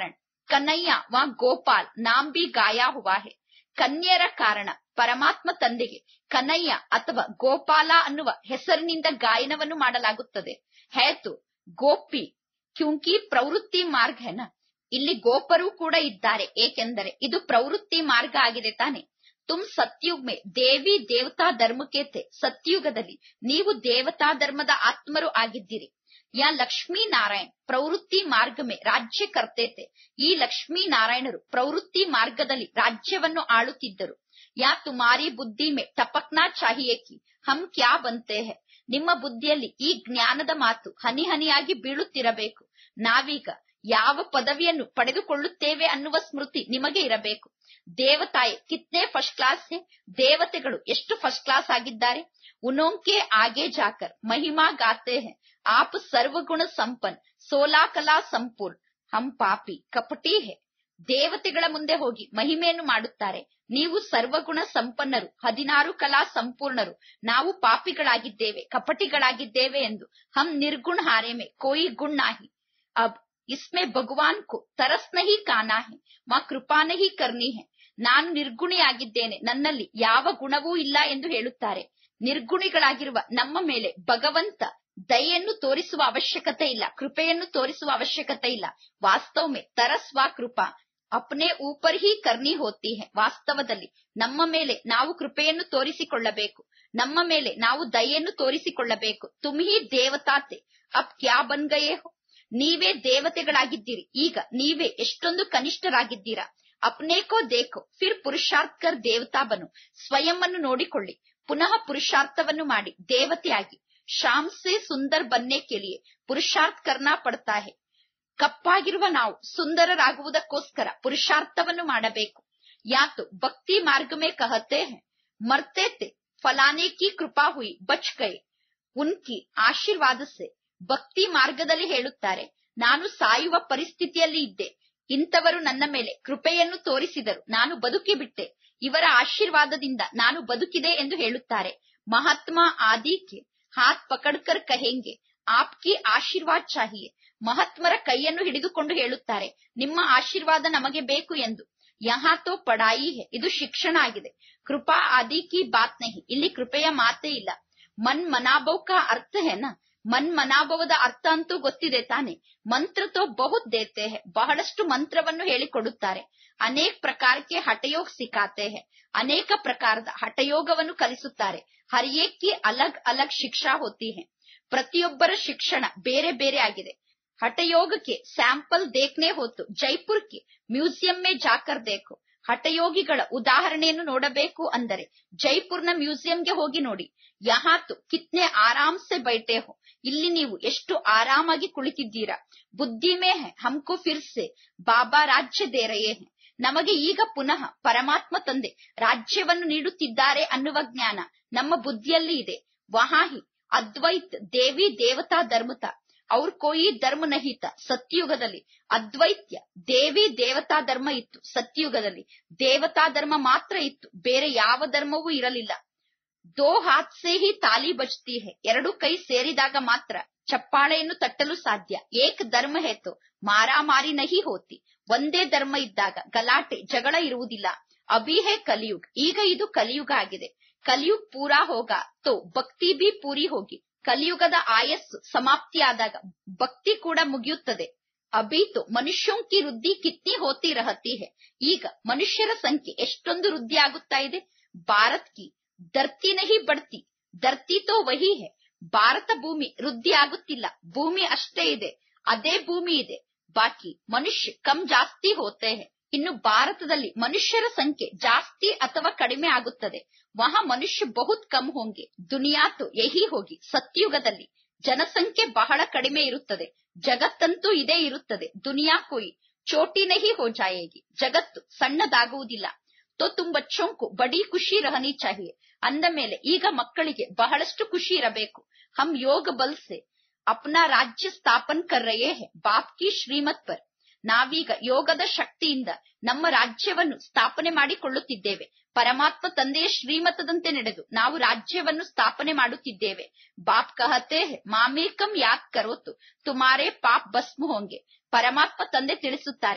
ಕನ್ನಯ್ಯ ವ ಗೋಪಾಲ್ ನಾಮ್ ಬಿ ಗಾಯ ಹುವಾ ಹೆ ಕನ್ಯರ ಕಾರಣ ಪರಮಾತ್ಮ ತಂದೆಗೆ ಕನಯ್ಯ ಅಥವಾ ಗೋಪಾಲ ಅನ್ನುವ ಹೆಸರಿನಿಂದ ಗಾಯನವನ್ನು ಮಾಡಲಾಗುತ್ತದೆ ಹೇತು ಗೋಪಿ ಕ್ಯೂಂಕಿ ಪ್ರವೃತ್ತಿ ಮಾರ್ಗ ಹೆನ ಇಲ್ಲಿ ಗೋಪರು ಕೂಡ ಇದ್ದಾರೆ ಏಕೆಂದರೆ ಇದು ಪ್ರವೃತ್ತಿ ಮಾರ್ಗ ಆಗಿದೆ ತಾನೆ ತುಮ್ ಸತ್ಯುಗ್ ಮೇ ದೇವಿ ದೇವತಾ ಧರ್ಮಕ್ಕೆ ತೆ ಸತ್ಯುಗದಲ್ಲಿ ನೀವು ದೇವತಾ ಧರ್ಮದ ಆತ್ಮರು ಆಗಿದ್ದೀರಿ ಯಾ ಲಕ್ಷ್ಮೀ ನಾರಾಯಣ್ ಪ್ರವೃತ್ತಿ ಮಾರ್ಗ ಮೇ ರಾಜ್ಯ ಕರ್ತೇತೆ ಈ ಲಕ್ಷ್ಮೀ ನಾರಾಯಣರು ಪ್ರವೃತ್ತಿ ಮಾರ್ಗದಲ್ಲಿ ರಾಜ್ಯವನ್ನು ಆಳುತ್ತಿದ್ದರು ಯಾ ತುಮಾರಿ ಬುದ್ಧಿ ಮೇ ಟಪಕ್ನಾ ಚಾಹಿಯೇ ಕಿ ಹಮ್ ಕ್ಯಾ ಬಂತೆ ಹೆ ನಿಮ್ಮ ಬುದ್ಧಿಯಲ್ಲಿ ಈ ಜ್ಞಾನದ ಮಾತು ಹನಿ ಹನಿಯಾಗಿ ಬೀಳುತ್ತಿರಬೇಕು ನಾವೀಗ ಯಾವ ಪದವಿಯನ್ನು ಪಡೆದುಕೊಳ್ಳುತ್ತೇವೆ ಅನ್ನುವ ಸ್ಮೃತಿ ನಿಮಗೆ ಇರಬೇಕು ದೇವತಾಯೆ ಕಿತ್ನೆ ಫಸ್ಟ್ ಕ್ಲಾಸ್ ಹೇ ದೇವತೆಗಳು ಎಷ್ಟು ಫಸ್ಟ್ ಕ್ಲಾಸ್ ಆಗಿದ್ದಾರೆ ಉನೋಂಕೆ ಆಗೆ ಜಾಕರ್ ಮಹಿಮಾ ಗಾತೆ ಹೇ ಆಪ್ ಸರ್ವಗುಣ ಸಂಪನ್ ಸೋಲಾ ಕಲಾ ಸಂಪೂರ್ಣ ಹಮ್ ಪಾಪಿ ಕಪಟಿ ಹೇ ದೇವತೆಗಳ ಮುಂದೆ ಹೋಗಿ ಮಹಿಮೆಯನ್ನು ಮಾಡುತ್ತಾರೆ ನೀವು ಸರ್ವಗುಣ ಸಂಪನ್ನರು ಹದಿನಾರು ಕಲಾ ಸಂಪೂರ್ಣರು ನಾವು ಪಾಪಿಗಳಾಗಿದ್ದೇವೆ ಕಪಟಿಗಳಾಗಿದ್ದೇವೆ ಎಂದು ಹಮ್ ನಿರ್ಗುಣ ಹಾರೆ ಮೇ ಕೋಯಿ ಗುಣ ನಾಹಿ ಅಬ್ ಇಸ್ಮೆ ಭಗವಾನ್ ಕೋ ತರಸ್ ನಹಿ ಕಾನಾ ಹೆ ಮಾ ಕೃಪಾ ನಹಿ ಕರ್ನಿ ಹೆ ನಾನು ನಿರ್ಗುಣಿಯಾಗಿದ್ದೇನೆ ನನ್ನಲ್ಲಿ ಯಾವ ಗುಣವೂ ಇಲ್ಲ ಎಂದು ಹೇಳುತ್ತಾರೆ ನಿರ್ಗುಣಿಗಳಾಗಿರುವ ನಮ್ಮ ಮೇಲೆ ಭಗವಂತ ದಯೆಯನ್ನು ತೋರಿಸುವ ಅವಶ್ಯಕತೆ ಇಲ್ಲ ಕೃಪೆಯನ್ನು ತೋರಿಸುವ ಅವಶ್ಯಕತೆ ಇಲ್ಲ ವಾಸ್ತವ ಮೇ ತರಸ್ ವಾ ಕೃಪಾ ಅಪ್ನೆ ಊಪರ್ ಹಿ ಕರ್ನಿ ಹೋತಿ ಹೆ ವಾಸ್ತವದಲ್ಲಿ ನಮ್ಮ ಮೇಲೆ ನಾವು ಕೃಪೆಯನ್ನು ತೋರಿಸಿಕೊಳ್ಳಬೇಕು ನಮ್ಮ ಮೇಲೆ ನಾವು ದಯೆಯನ್ನು ತೋರಿಸಿಕೊಳ್ಳಬೇಕು ತುಮ್ಹಿ ದೇವತಾತೆ ಅಪ್ ಕ್ಯಾ ಬನ್ ಗಯೇ ಹೋ ನೀವೇ ದೇವತೆಗಳಾಗಿದ್ದೀರಿ ಈಗ ನೀವೇ ಎಷ್ಟೊಂದು ಕನಿಷ್ಠರಾಗಿದ್ದೀರಾ ಅಪ್ನೇ ಕೋ ದೇಖೋ ಫಿರ್ ಪುರುಷಾರ್ಥ ಕರ್ ದೇವತಾ ಬನು ಸ್ವಯಂ ಅನ್ನು ನೋಡಿಕೊಳ್ಳಿ ಪುನಃ ಪುರುಷಾರ್ಥವನ್ನು ಮಾಡಿ ದೇವತೆಯಾಗಿ ಶಾಮ್ ಸೇ ಸುಂದರ್ ಬನ್ನೆ ಕೆಲಿಯೆ ಪುರುಷಾರ್ಥ ಕರ್ನಾ ಪಡ್ತಾ ಹೆ ಕಪ್ಪಾಗಿರುವ ನಾವು ಸುಂದರರಾಗುವುದಕ್ಕೋಸ್ಕರ ಪುರುಷಾರ್ಥವನ್ನು ಮಾಡಬೇಕು ಯಾತು ಭಕ್ತಿ ಮಾರ್ಗ ಮೇ ಕಹತೆ ಹೆ ಮರ್ತೆ ತೆ ಫಲಾನೆ ಕಿ ಕೃಪಾ ಹುಯಿ ಬಚ್ ಗಯೆ ಉನ್ಕಿ ಆಶೀರ್ವಾದ ಸೆ ಭಕ್ತಿ ಮಾರ್ಗದಲ್ಲಿ ಹೇಳುತ್ತಾರೆ ನಾನು ಸಾಯುವ ಪರಿಸ್ಥಿತಿಯಲ್ಲಿ ಇದ್ದೆ ಇಂಥವರು ನನ್ನ ಮೇಲೆ ಕೃಪೆಯನ್ನು ತೋರಿಸಿದರು ನಾನು ಬದುಕಿ ಬಿಟ್ಟೆ ಇವರ ಆಶೀರ್ವಾದದಿಂದ ನಾನು ಬದುಕಿದೆ ಎಂದು ಹೇಳುತ್ತಾರೆ ಮಹಾತ್ಮ ಆದಿಕೆ ಹಾತ್ ಪಕಡ್ಕರ್ ಕಹೆಂಗೆ ಆಪ್ಕಿ ಆಶೀರ್ವಾದ ಚಾಹಿಯೆ ಮಹಾತ್ಮರ ಕೈಯನ್ನು ಹಿಡಿದುಕೊಂಡು ಹೇಳುತ್ತಾರೆ ನಿಮ್ಮ ಆಶೀರ್ವಾದ ನಮಗೆ ಬೇಕು ಎಂದು ಯಹಾ ತೋ ಪಡಾಯಿ ಹೆ ಇದು ಶಿಕ್ಷಣ ಆಗಿದೆ ಕೃಪಾ ಆದಿ ಕಿ ಬಾತ್ ನಹಿ ಇಲ್ಲಿ ಕೃಪೆಯ ಮಾತೇ ಇಲ್ಲ ಮನ್ ಮನಾಭವ್ ಕಾ ಅರ್ಥ ಹೆನ ಮನ್ ಮನಾಭವದ ಅರ್ಥ ಅಂತೂ ಗೊತ್ತಿದೆ ತಾನೆ ಮಂತ್ರ ತೋ ಬಹುತ್ ದೇತೆ ಹೆ ಬಹಳಷ್ಟು ಮಂತ್ರವನ್ನು ಹೇಳಿಕೊಡುತ್ತಾರೆ ಅನೇಕ ಪ್ರಕಾರಕ್ಕೆ ಹಠಯೋಗ ಸಿಖಾತೆ ಹೆ ಅನೇಕ ಪ್ರಕಾರದ ಹಠಯೋಗವನ್ನು ಕಲಿಸುತ್ತಾರೆ ಹರಿಯೇಕಿ ಅಲಗ್ ಅಲಗ್ ಶಿಕ್ಷಾ ಹೋತಿ ಹೆ ಪ್ರತಿಯೊಬ್ಬರ ಶಿಕ್ಷಣ ಬೇರೆ ಬೇರೆ ಆಗಿದೆ ಹಠಯೋಗಕ್ಕೆ ಸ್ಯಾಂಪಲ್ ದೇಖ್ನೆ ಹೋತು ಜೈಪುರ್ಗೆ ಮ್ಯೂಸಿಯಂ ಮೇ ಜಾಕರ್ ದೇಖೋ ಹಠಯೋಗಿಗಳ ಉದಾಹರಣೆಯನ್ನು ನೋಡಬೇಕು ಅಂದರೆ ಜೈಪುರ್ನ ಮ್ಯೂಸಿಯಂಗೆ ಹೋಗಿ ನೋಡಿ ಯಹಾತು ಕಿತ್ನೆ ಆರಾಮ್ ಸೆ ಬೈಟೆ ಹೋ ಇಲ್ಲಿ ನೀವು ಎಷ್ಟು ಆರಾಮಾಗಿ ಕುಳಿತಿದ್ದೀರಾ ಬುದ್ಧಿ ಮೇ ಹೆ ಹಮ್ಕೋ ಫಿರ್ಸೆ ಬಾಬಾ ರಾಜ್ಯ ದೇರಯೇ ಹೆ ನಮಗೆ ಈಗ ಪುನಃ ಪರಮಾತ್ಮ ತಂದೆ ರಾಜ್ಯವನ್ನು ನೀಡುತ್ತಿದ್ದಾರೆ ಅನ್ನುವ ಜ್ಞಾನ ನಮ್ಮ ಬುದ್ಧಿಯಲ್ಲಿ ಇದೆ ವಹಾಹಿ ಅದ್ವೈತ್ ದೇವಿ ದೇವತಾ ಧರ್ಮತ ಅವ್ರ ಕೋಯಿ ಧರ್ಮ ನಹಿತ ಸತ್ಯುಗದಲ್ಲಿ ಅದ್ವೈತ್ಯ ದೇವಿ ದೇವತಾ ಧರ್ಮ ಇತ್ತು ಸತ್ಯುಗದಲ್ಲಿ ದೇವತಾ ಧರ್ಮ ಮಾತ್ರ ಇತ್ತು ಬೇರೆ ಯಾವ ಧರ್ಮವೂ ಇರಲಿಲ್ಲ ದೋ ಹಾತ್ ಸೇ ಹಿ ತಾಲಿ ಬಜ್ತಿ ಹೆ ಎರಡು ಕೈ ಸೇರಿದಾಗ ಮಾತ್ರ ಚಪ್ಪಾಳೆಯನ್ನು ತಟ್ಟಲು ಸಾಧ್ಯ ಏಕ್ ಧರ್ಮ ಹೇತು ಮಾರಾಮಾರಿ ನಹಿ ಹೋತಿ ಒಂದೇ ಧರ್ಮ ಇದ್ದಾಗ ಗಲಾಟೆ ಜಗಳ ಇರುವುದಿಲ್ಲ ಅಭಿ ಹೇ ಕಲಿಯುಗ್ ಈಗ ಇದು ಕಲಿಯುಗ ಆಗಿದೆ ಕಲಿಯುಗ್ ಪೂರಾ ಹೋಗ ತೋ ಭಕ್ತಿ ಬಿ ಪೂರಿ ಹೋಗಿ ಕಲಿಯುಗದ ಆಯಸ್ಸು ಸಮಾಪ್ತಿಯಾದಾಗ ಭಕ್ತಿ ಕೂಡ ಮುಗಿಯುತ್ತದೆ ಅಭಿ ತೋ ಮನುಷ್ಯೋಂ ಕಿ ವೃದ್ಧಿ ಕಿತ್ನಿ ಹೋತಿ ರಹತಿ ಹೆ ಈಗ ಮನುಷ್ಯರ ಸಂಖ್ಯೆ ಎಷ್ಟೊಂದು ವೃದ್ಧಿ ಆಗುತ್ತಾ ಇದೆ ಭಾರತ್ ಕಿ ಧರ್ತಿ ನಹಿ ಬಡ್ತಿ ಧರ್ತಿ ತೋ ವಹಿ ಹೆ ಭಾರತ ಭೂಮಿ ವೃದ್ಧಿ ಆಗುತ್ತಿಲ್ಲ ಭೂಮಿ ಅಷ್ಟೇ ಇದೆ ಅದೇ ಭೂಮಿ ಇದೆ ಬಾಕಿ ಮನುಷ್ಯ ಕಮ್ ಜಾಸ್ತಿ ಹೋತೆ ಹೆ ಇನ್ನು ಭಾರತದಲ್ಲಿ ಮನುಷ್ಯರ ಸಂಖ್ಯೆ ಜಾಸ್ತಿ ಅಥವಾ ಕಡಿಮೆ ಆಗುತ್ತದೆ ವಹ ಮನುಷ್ಯ ಬಹುತ್ ಕಮ್ ಹೋಂಗೆ ದುನಿಯಾತು ಯಹಿ ಹೋಗಿ ಸತ್ಯುಗದಲ್ಲಿ ಜನಸಂಖ್ಯೆ ಬಹಳ ಕಡಿಮೆ ಇರುತ್ತದೆ ಜಗತ್ತಂತೂ ಇದೇ ಇರುತ್ತದೆ ದುನಿಯಾ ಕೋಯಿ ಚೋಟಿ ನಹಿ ಹೋ ಜಾಯೇಗಿ ಜಗತ್ತು ಸಣ್ಣದಾಗುವುದಿಲ್ಲ ತೋ ತುಮ್ ಬಚ್ಚೋಂ ಕೋ ಬಡಿ ಖುಷಿ ರಹನಿ ಚಾಹಿಯೆ ಅಂದ ಮೇಲೆ ಈಗ ಮಕ್ಕಳಿಗೆ ಬಹಳಷ್ಟು ಖುಷಿ ಇರಬೇಕು ಹಮ್ ಯೋಗ ಬಲ್ ಸೆ ಅಪ್ನಾ ರಾಜ್ಯ ಸ್ಥಾಪನ್ ಕರ್ ರಯೇ ಹೆ ಬಾಪ್ ಕಿ ಶ್ರೀಮತ್ ಪರ್ ನಾವೀಗ ಯೋಗದ ಶಕ್ತಿಯಿಂದ ನಮ್ಮ ರಾಜ್ಯವನ್ನು ಸ್ಥಾಪನೆ ಮಾಡಿಕೊಳ್ಳುತ್ತಿದ್ದೇವೆ ಪರಮಾತ್ಮ ತಂದೆಯ ಶ್ರೀಮತದಂತೆ ನಡೆದು ನಾವು ರಾಜ್ಯವನ್ನು ಸ್ಥಾಪನೆ ಮಾಡುತ್ತಿದ್ದೇವೆ ಬಾಪ್ ಕಹತೆ ಹೆ ಮಾಮೇಕಂ ಯಾದ್ ಕರೋತು ತುಮಾರೇ ಪಾಪ್ ಭಸ್ಮ ಹೋಂಗೆ ಪರಮಾತ್ಮ ತಂದೆ ತಿಳಿಸುತ್ತಾರೆ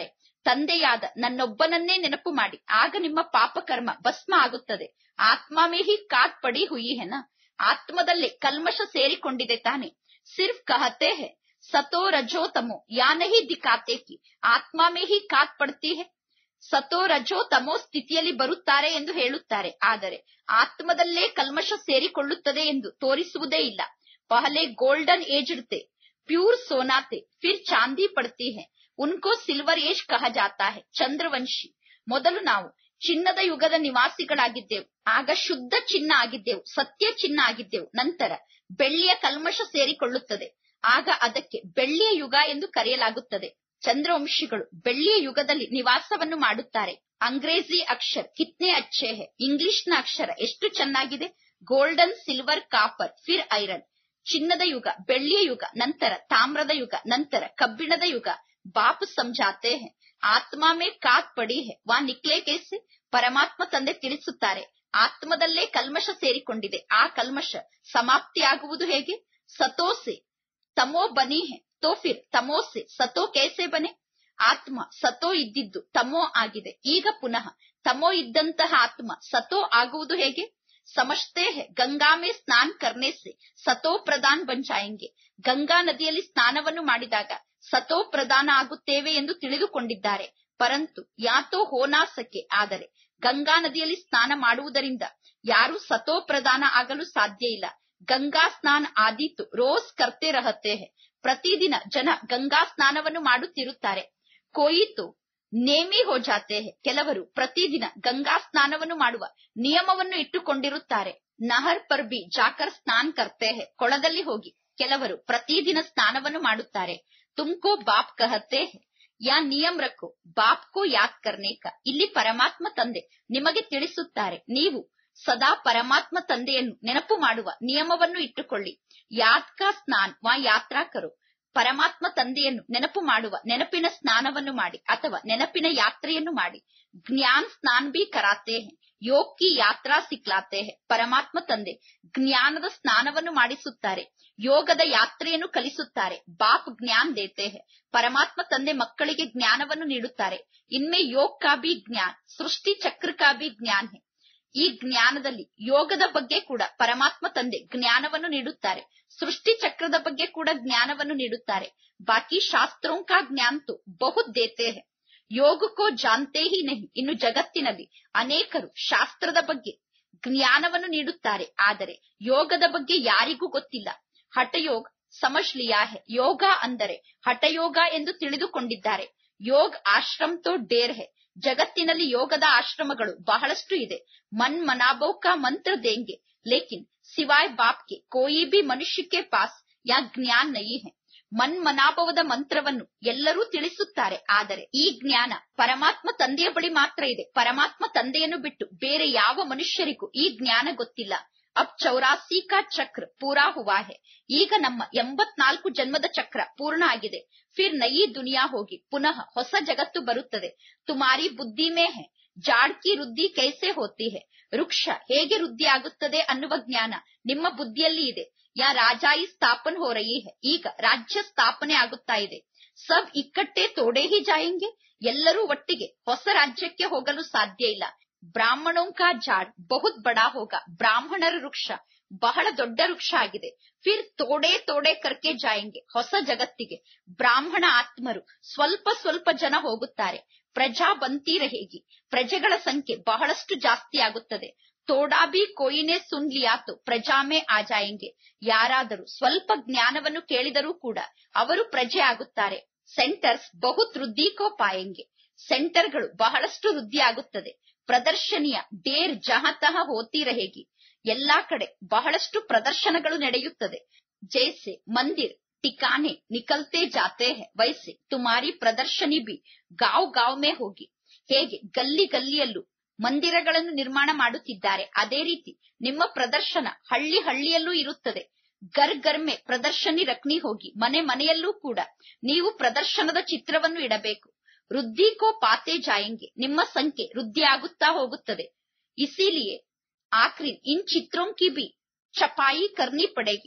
ತಂದೆಯಾದ ನನ್ನೊಬ್ಬನನ್ನೇ ನೆನಪು ಮಾಡಿ ಆಗ ನಿಮ್ಮ ಪಾಪಕರ್ಮ ಭಸ್ಮ ಆಗುತ್ತದೆ ಆತ್ಮ ಮೇ ಹಿ ಕಾಟ್ ಪಡಿ ಹುಯಿ ಹೆನ ಆತ್ಮದಲ್ಲೇ ಕಲ್ಮಶ ಸೇರಿಕೊಂಡಿದೆ ತಾನೆ ಸಿರ್ಫ್ ಕಹತೆ ಹೆ ಸತೋ ರಜೋ ತಮೋ ಯಾ ನಹಿ ದಿಖಾತೆ ಕಿ ಆತ್ಮ ಮೇ ಹಿ ಕಾಟ್ ಪಡ್ತಿ ಹೆ ಸತೋ ರಜೋ ತಮೋ ಸ್ಥಿತಿಯಲ್ಲಿ ಬರುತ್ತಾರೆ ಎಂದು ಹೇಳುತ್ತಾರೆ ಆದರೆ ಆತ್ಮದಲ್ಲೇ ಕಲ್ಮಶ ಸೇರಿಕೊಳ್ಳುತ್ತದೆ ಎಂದು ತೋರಿಸುವುದೇ ಇಲ್ಲ ಪಹಲೆ ಗೋಲ್ಡನ್ ಏಜ್ ಇರುತ್ತೆ ಪ್ಯೂರ್ ಸೋನಾತೆ ಫಿರ್ ಚಾಂದಿ ಪಡ್ತಿ ಹೆ ಉನ್ಕೋ ಸಿಲ್ವರ್ ಏಜ್ ಕಹ ಜಾತಾ ಹೆ ಚಂದ್ರವಂಶಿ ಮೊದಲು ನಾವು ಚಿನ್ನದ ಯುಗದ ನಿವಾಸಿಗಳಾಗಿದ್ದೆವು ಆಗ ಶುದ್ಧ ಚಿನ್ನ ಆಗಿದ್ದೆವು ಸತ್ಯ ಚಿನ್ನ ಆಗಿದ್ದೆವು ನಂತರ ಬೆಳ್ಳಿಯ ಕಲ್ಮಶ ಸೇರಿಕೊಳ್ಳುತ್ತದೆ ಆಗ ಅದಕ್ಕೆ ಬೆಳ್ಳಿಯ ಯುಗ ಎಂದು ಕರೆಯಲಾಗುತ್ತದೆ ಚಂದ್ರವಂಶಿಗಳು ಬೆಳ್ಳಿಯ ಯುಗದಲ್ಲಿ ನಿವಾಸವನ್ನು ಮಾಡುತ್ತಾರೆ ಅಂಗ್ರೇಜಿ ಅಕ್ಷರ ಕಿತ್ನೆ ಅಚ್ಚೆ ಹೆ ಇಂಗ್ಲಿಷ್ನ ಅಕ್ಷರ ಎಷ್ಟು ಚೆನ್ನಾಗಿದೆ ಗೋಲ್ಡನ್ ಸಿಲ್ವರ್ ಕಾಪರ್ ಫಿರ್ ಐರನ್ ಚಿನ್ನದ ಯುಗ ಬೆಳ್ಳಿಯ ಯುಗ ನಂತರ ತಾಮ್ರದ ಯುಗ ನಂತರ ಕಬ್ಬಿಣದ ಯುಗ ಬಾಪ್ ಸಮಜಾತೆ ಹೆ ಆತ್ಮ ಮೇ ಕಾತ್ ಪಡಿ ಹೆ ವಾ ನಿಕ್ಲೆ ಕೇಸಿ ಪರಮಾತ್ಮ ತಂದೆ ತಿಳಿಸುತ್ತಾರೆ ಆತ್ಮದಲ್ಲೇ ಕಲ್ಮಶ ಸೇರಿಕೊಂಡಿದೆ ಆ ಕಲ್ಮಶ ಸಮಾಪ್ತಿಯಾಗುವುದು ಹೇಗೆ ಸತೋಸೆ ತಮೋ ಬನಿ ಹೆ ತೋ ಫಿರ್ ತಮೋಸೆ ಸತೋ ಕೇಸೆ ಬನೆ ಆತ್ಮ ಸತೋ ಇದ್ದಿದ್ದು ತಮೋ ಆಗಿದೆ ಈಗ ಪುನಃ ತಮೋ ಇದ್ದಂತಹ ಆತ್ಮ ಸತೋ ಆಗುವುದು ಹೇಗೆ ಸಮಜ್ತೆ ಹೆ ಗಂಗಾ ಮೇ ಸ್ನಾನ್ ಕರ್ನೆ ಸೆ ಸತೋ ಪ್ರಧಾನ್ ಬನ್ ಜಾಯೆಂಗೆ ಗಂಗಾ ನದಿಯಲ್ಲಿ ಸ್ನಾನವನ್ನು ಮಾಡಿದಾಗ ಸತೋ ಪ್ರಧಾನ ಆಗುತ್ತೇವೆ ಎಂದು ತಿಳಿದುಕೊಂಡಿದ್ದಾರೆ ಪರಂತು ಯಾತೋ ಹೋನಾ ಸಕೆ ಆದರೆ ಗಂಗಾ ನದಿಯಲ್ಲಿ ಸ್ನಾನ ಮಾಡುವುದರಿಂದ ಯಾರು ಸತೋ ಪ್ರಧಾನ ಆಗಲು ಸಾಧ್ಯ ಇಲ್ಲ ಗಂಗಾ ಸ್ನಾನ ಆದೀತು ರೋಸ್ ಕರ್ತೆ ರಹತೆ ಹೆ ಪ್ರತಿದಿನ ಜನ ಗಂಗಾ ಸ್ನಾನವನ್ನು ಮಾಡುತ್ತಿರುತ್ತಾರೆ ಕೊಯಿತು ನೇಮಿ ಹೋ ಜಾತೆ ಹೆ ಕೆಲವರು ಪ್ರತಿದಿನ ಗಂಗಾ ಸ್ನಾನವನ್ನು ಮಾಡುವ ನಿಯಮವನ್ನು ಇಟ್ಟುಕೊಂಡಿರುತ್ತಾರೆ ನಹರ್ ಪರ್ ಬಿ ಜಾಕರ್ ಸ್ನಾನ್ ಕರ್ತೆ ಹೆ ಕೊಳದಲ್ಲಿ ಹೋಗಿ ಕೆಲವರು ಪ್ರತಿದಿನ ಸ್ನಾನವನ್ನು ಮಾಡುತ್ತಾರೆ ತುಮ್ಕೋ ಬಾಪ್ ಕಹತೆ ಹೆ ಯಾ ನಿಯಮ್ ರಕ್ಕೋ ಬಾಪ್ ಕೋ ಯಾದ್ ಕರ್ನೆ ಕಾ ಇಲ್ಲಿ ಪರಮಾತ್ಮ ತಂದೆ ನಿಮಗೆ ತಿಳಿಸುತ್ತಾರೆ ನೀವು ಸದಾ ಪರಮಾತ್ಮ ತಂದೆಯನ್ನು ನೆನಪು ಮಾಡುವ ನಿಯಮವನ್ನು ಇಟ್ಟುಕೊಳ್ಳಿ ಯಾದ್ ಕಾ ಸ್ನಾನ್ ವಾ ಯಾತ್ರಾ ಕರೋ ಪರಮಾತ್ಮ ತಂದೆಯನ್ನು ನೆನಪು ಮಾಡುವ ನೆನಪಿನ ಸ್ನಾನವನ್ನು ಮಾಡಿ ಅಥವಾ ನೆನಪಿನ ಯಾತ್ರೆಯನ್ನು ಮಾಡಿ ಜ್ಞಾನ್ ಸ್ನಾನ್ ಬಿ ಕರಾತೆ ಹೆ ಯೋಗ್ ಕಿ ಯಾತ್ರಾ ಸಿಕ್ಲಾತೆ ಹೆ ಪರಮಾತ್ಮ ತಂದೆ ಜ್ಞಾನದ ಸ್ನಾನವನ್ನು ಮಾಡಿಸುತ್ತಾರೆ ಯೋಗದ ಯಾತ್ರೆಯನ್ನು ಕಲಿಸುತ್ತಾರೆ ಬಾಪ್ ಜ್ಞಾನ್ ದೇತೆ ಹೆ ಪರಮಾತ್ಮ ತಂದೆ ಮಕ್ಕಳಿಗೆ ಜ್ಞಾನವನ್ನು ನೀಡುತ್ತಾರೆ ಇನ್ಮೆ ಯೋಗ್ ಕಾ ಬಿ ಜ್ಞಾನ್ ಸೃಷ್ಟಿ ಚಕ್ರ ಕಾ ಬಿ ಜ್ಞಾನ್ ಹೆ ಈ ಜ್ಞಾನದಲ್ಲಿ ಯೋಗದ ಬಗ್ಗೆ ಕೂಡ ಪರಮಾತ್ಮ ತಂದೆ ಜ್ಞಾನವನ್ನು ನೀಡುತ್ತಾರೆ ಸೃಷ್ಟಿ ಚಕ್ರದ ಬಗ್ಗೆ ಕೂಡ ಜ್ಞಾನವನ್ನು ನೀಡುತ್ತಾರೆ ಬಾಕಿ ಶಾಸ್ತ್ರೋಂ ಕಾ ಜ್ಞಾನ್ ತು ಬಹುತ್ ದೇತೆ ಹೆ ಯೋಗಕ್ಕೋ ಜಾನ್ತೆ ಹಿ ನಹಿ ಇನ್ನು ಜಗತ್ತಿನಲ್ಲಿ ಅನೇಕರು ಶಾಸ್ತ್ರದ ಬಗ್ಗೆ ಜ್ಞಾನವನ್ನು ನೀಡುತ್ತಾರೆ ಆದರೆ ಯೋಗದ ಬಗ್ಗೆ ಯಾರಿಗೂ ಗೊತ್ತಿಲ್ಲ ಹಠಯೋಗ್ ಸಮಜ್ ಲಿಯಾ ಹೆ ಯೋಗ ಅಂದರೆ ಹಠಯೋಗ ಎಂದು ತಿಳಿದುಕೊಂಡಿದ್ದಾರೆ ಯೋಗ್ ಆಶ್ರಮ್ ತೋ ಡೇರ್ ಹೆ ಜಗತ್ತಿನಲ್ಲಿ ಯೋಗದ ಆಶ್ರಮಗಳು ಬಹಳಷ್ಟು ಇದೆ ಮನ್ ಮನಾಬೋ ಕಾ ಮಂತ್ರ ದೇಂಗೆ ಲೇಕಿನ್ ಸಿವಾಯ್ ಬಾಪ್ ಕೆ ಕೋಯಿ ಬಿ ಮನುಷ್ಯ ಕೆ ಪಾಸ್ ಯಾ ಜ್ಞಾನ್ ನಯಿ ಹೆ ಮನ್ ಮನಾಭವದ ಮಂತ್ರವನ್ನು ಎಲ್ಲರೂ ತಿಳಿಸುತ್ತಾರೆ ಆದರೆ ಈ ಜ್ಞಾನ ಪರಮಾತ್ಮ ತಂದೆಯ ಬಳಿ ಮಾತ್ರ ಇದೆ ಪರಮಾತ್ಮ ತಂದೆಯನ್ನು ಬಿಟ್ಟು ಬೇರೆ ಯಾವ ಮನುಷ್ಯರಿಗೂ ಈ ಜ್ಞಾನ ಗೊತ್ತಿಲ್ಲ ಅಬ್ ಚೌರಾಸಿ ಕಾ ಚಕ್ರ ಪೂರಾ ಹುವಾ ಹೆ ಈಗ ನಮ್ಮ ಎಂಬತ್ನಾಲ್ಕು ಜನ್ಮದ ಚಕ್ರ ಪೂರ್ಣ ಆಗಿದೆ ಫಿರ್ ನಯಿ ದುನಿಯಾ ಹೋಗಿ ಪುನಃ ಹೊಸ ಜಗತ್ತು ಬರುತ್ತದೆ ತುಮಾರಿ ಬುದ್ಧಿ ಮೇ ಹೆ ಜಾಡ್ ಕಿ ವೃದ್ಧಿ ಕೈಸೆ ಹೋತಿ ಹೆ ವೃಕ್ಷ ಹೇಗೆ ವೃದ್ಧಿ ಆಗುತ್ತದೆ ಅನ್ನುವ ಜ್ಞಾನ ನಿಮ್ಮ ಬುದ್ಧಿಯಲ್ಲಿ ಇದೆ ಯಾ ರಾಜಾಯಿ ಸ್ಥಾಪನ್ ಹೋ ರही है ಈಗ ರಾಜ್ಯ ಸ್ಥಾಪನೆ ಆಗುತ್ತಾ ಇದೆ ಸಬ್ ಇಕ್ಕಟ್ಟೆ ತೋಡೆ ಹಿ ಜಾಯೆಂಗೆ ಎಲ್ಲರೂ ಒಟ್ಟಿಗೆ ಹೊಸ ರಾಜ್ಯಕ್ಕೆ ಹೋಗಲು ಸಾಧ್ಯ ಇಲ್ಲ ಬ್ರಾಹ್ಮಣೋಂ ಕಾ ಜಾಡ್ ಬಹುತ್ ಬಡಾ ಹೋಗ ಬ್ರಾಹ್ಮಣರ ವೃಕ್ಷ ಬಹಳ ದೊಡ್ಡ ವೃಕ್ಷ ಆಗಿದೆ ಫಿರ್ ತೋಡೆ ತೋಡೆ ಕರ್ಕೆ ಜಾಯೆಂಗೆ ಹೊಸ ಜಗತ್ತಿಗೆ ಬ್ರಾಹ್ಮಣ ಆತ್ಮರು ಸ್ವಲ್ಪ ಸ್ವಲ್ಪ ಜನ ಹೋಗುತ್ತಾರೆ ಪ್ರಜಾ ಬಂತಿ ರಹೇಗಿ ಪ್ರಜೆಗಳ ಸಂಖ್ಯೆ ಬಹಳಷ್ಟು ಜಾಸ್ತಿ ಆಗುತ್ತದೆ ತೋಡಾ ಬಿ ಕೋಯಿನೇ ಸುನ್ ಲಿಯಾತು ಪ್ರಜಾಮೆ ಆ ಜಾಯೆಂಗೆ ಯಾರಾದರೂ ಸ್ವಲ್ಪ ಜ್ಞಾನವನ್ನು ಕೇಳಿದರೂ ಕೂಡ ಅವರು ಪ್ರಜೆ ಆಗುತ್ತಾರೆ ಸೆಂಟರ್ಸ್ ಬಹುತ್ ವೃದ್ಧಿ ಕೋ ಪಾಯೆಂಗೆ ಸೆಂಟರ್ಗಳು ಬಹಳಷ್ಟು ವೃದ್ಧಿ ಆಗುತ್ತದೆ ಪ್ರದರ್ಶನಿಯ ಡೇರ್ ಜಹತಃ ಹೋತಿ ರಹೇಗಿ ಎಲ್ಲಾ ಕಡೆ ಬಹಳಷ್ಟು ಪ್ರದರ್ಶನಗಳು ನಡೆಯುತ್ತದೆ ಜೈಸೆ ಮಂದಿರ್ ಟಿಕಾನೆ ನಿಕಲ್ತೆ ಜಾತೆ ಹೆ ವೈಸೆ ತುಮಾರಿ ಪ್ರದರ್ಶನಿ ಬಿ ಗಾಂವ್ ಗಾಂವ್ ಮೇ ಹೋಗಿ ಹೇಗೆ ಗಲ್ಲಿ ಗಲ್ಲಿಯಲ್ಲೂ ಮಂದಿರಗಳನ್ನು ನಿರ್ಮಾಣ ಮಾಡುತ್ತಿದ್ದಾರೆ ಅದೇ ರೀತಿ ನಿಮ್ಮ ಪ್ರದರ್ಶನ ಹಳ್ಳಿ ಹಳ್ಳಿಯಲ್ಲೂ ಇರುತ್ತದೆ ಗರ್ ಗರ್ಮೆ ಪ್ರದರ್ಶನಿ ರಕ್ನಿ ಹೋಗಿ ಮನೆ ಮನೆಯಲ್ಲೂ ಕೂಡ ನೀವು ಪ್ರದರ್ಶನದ ಚಿತ್ರವನ್ನು ಇಡಬೇಕು ವೃದ್ಧಿ ಕೋ ಪಾತೆ ಜಾಯೆಂಗೆ ನಿಮ್ಮ ಸಂಖ್ಯೆ ವೃದ್ಧಿ ಆಗುತ್ತಾ ಹೋಗುತ್ತದೆ ಇಸಿಲಿಯೇ ಆಕ್ರಿ ಇನ್ ಚಿತ್ರೋಂ ಕಿ ಬಿ ಚಪಾಯಿ ಕರ್ನಿ ಪಡೆಗಿ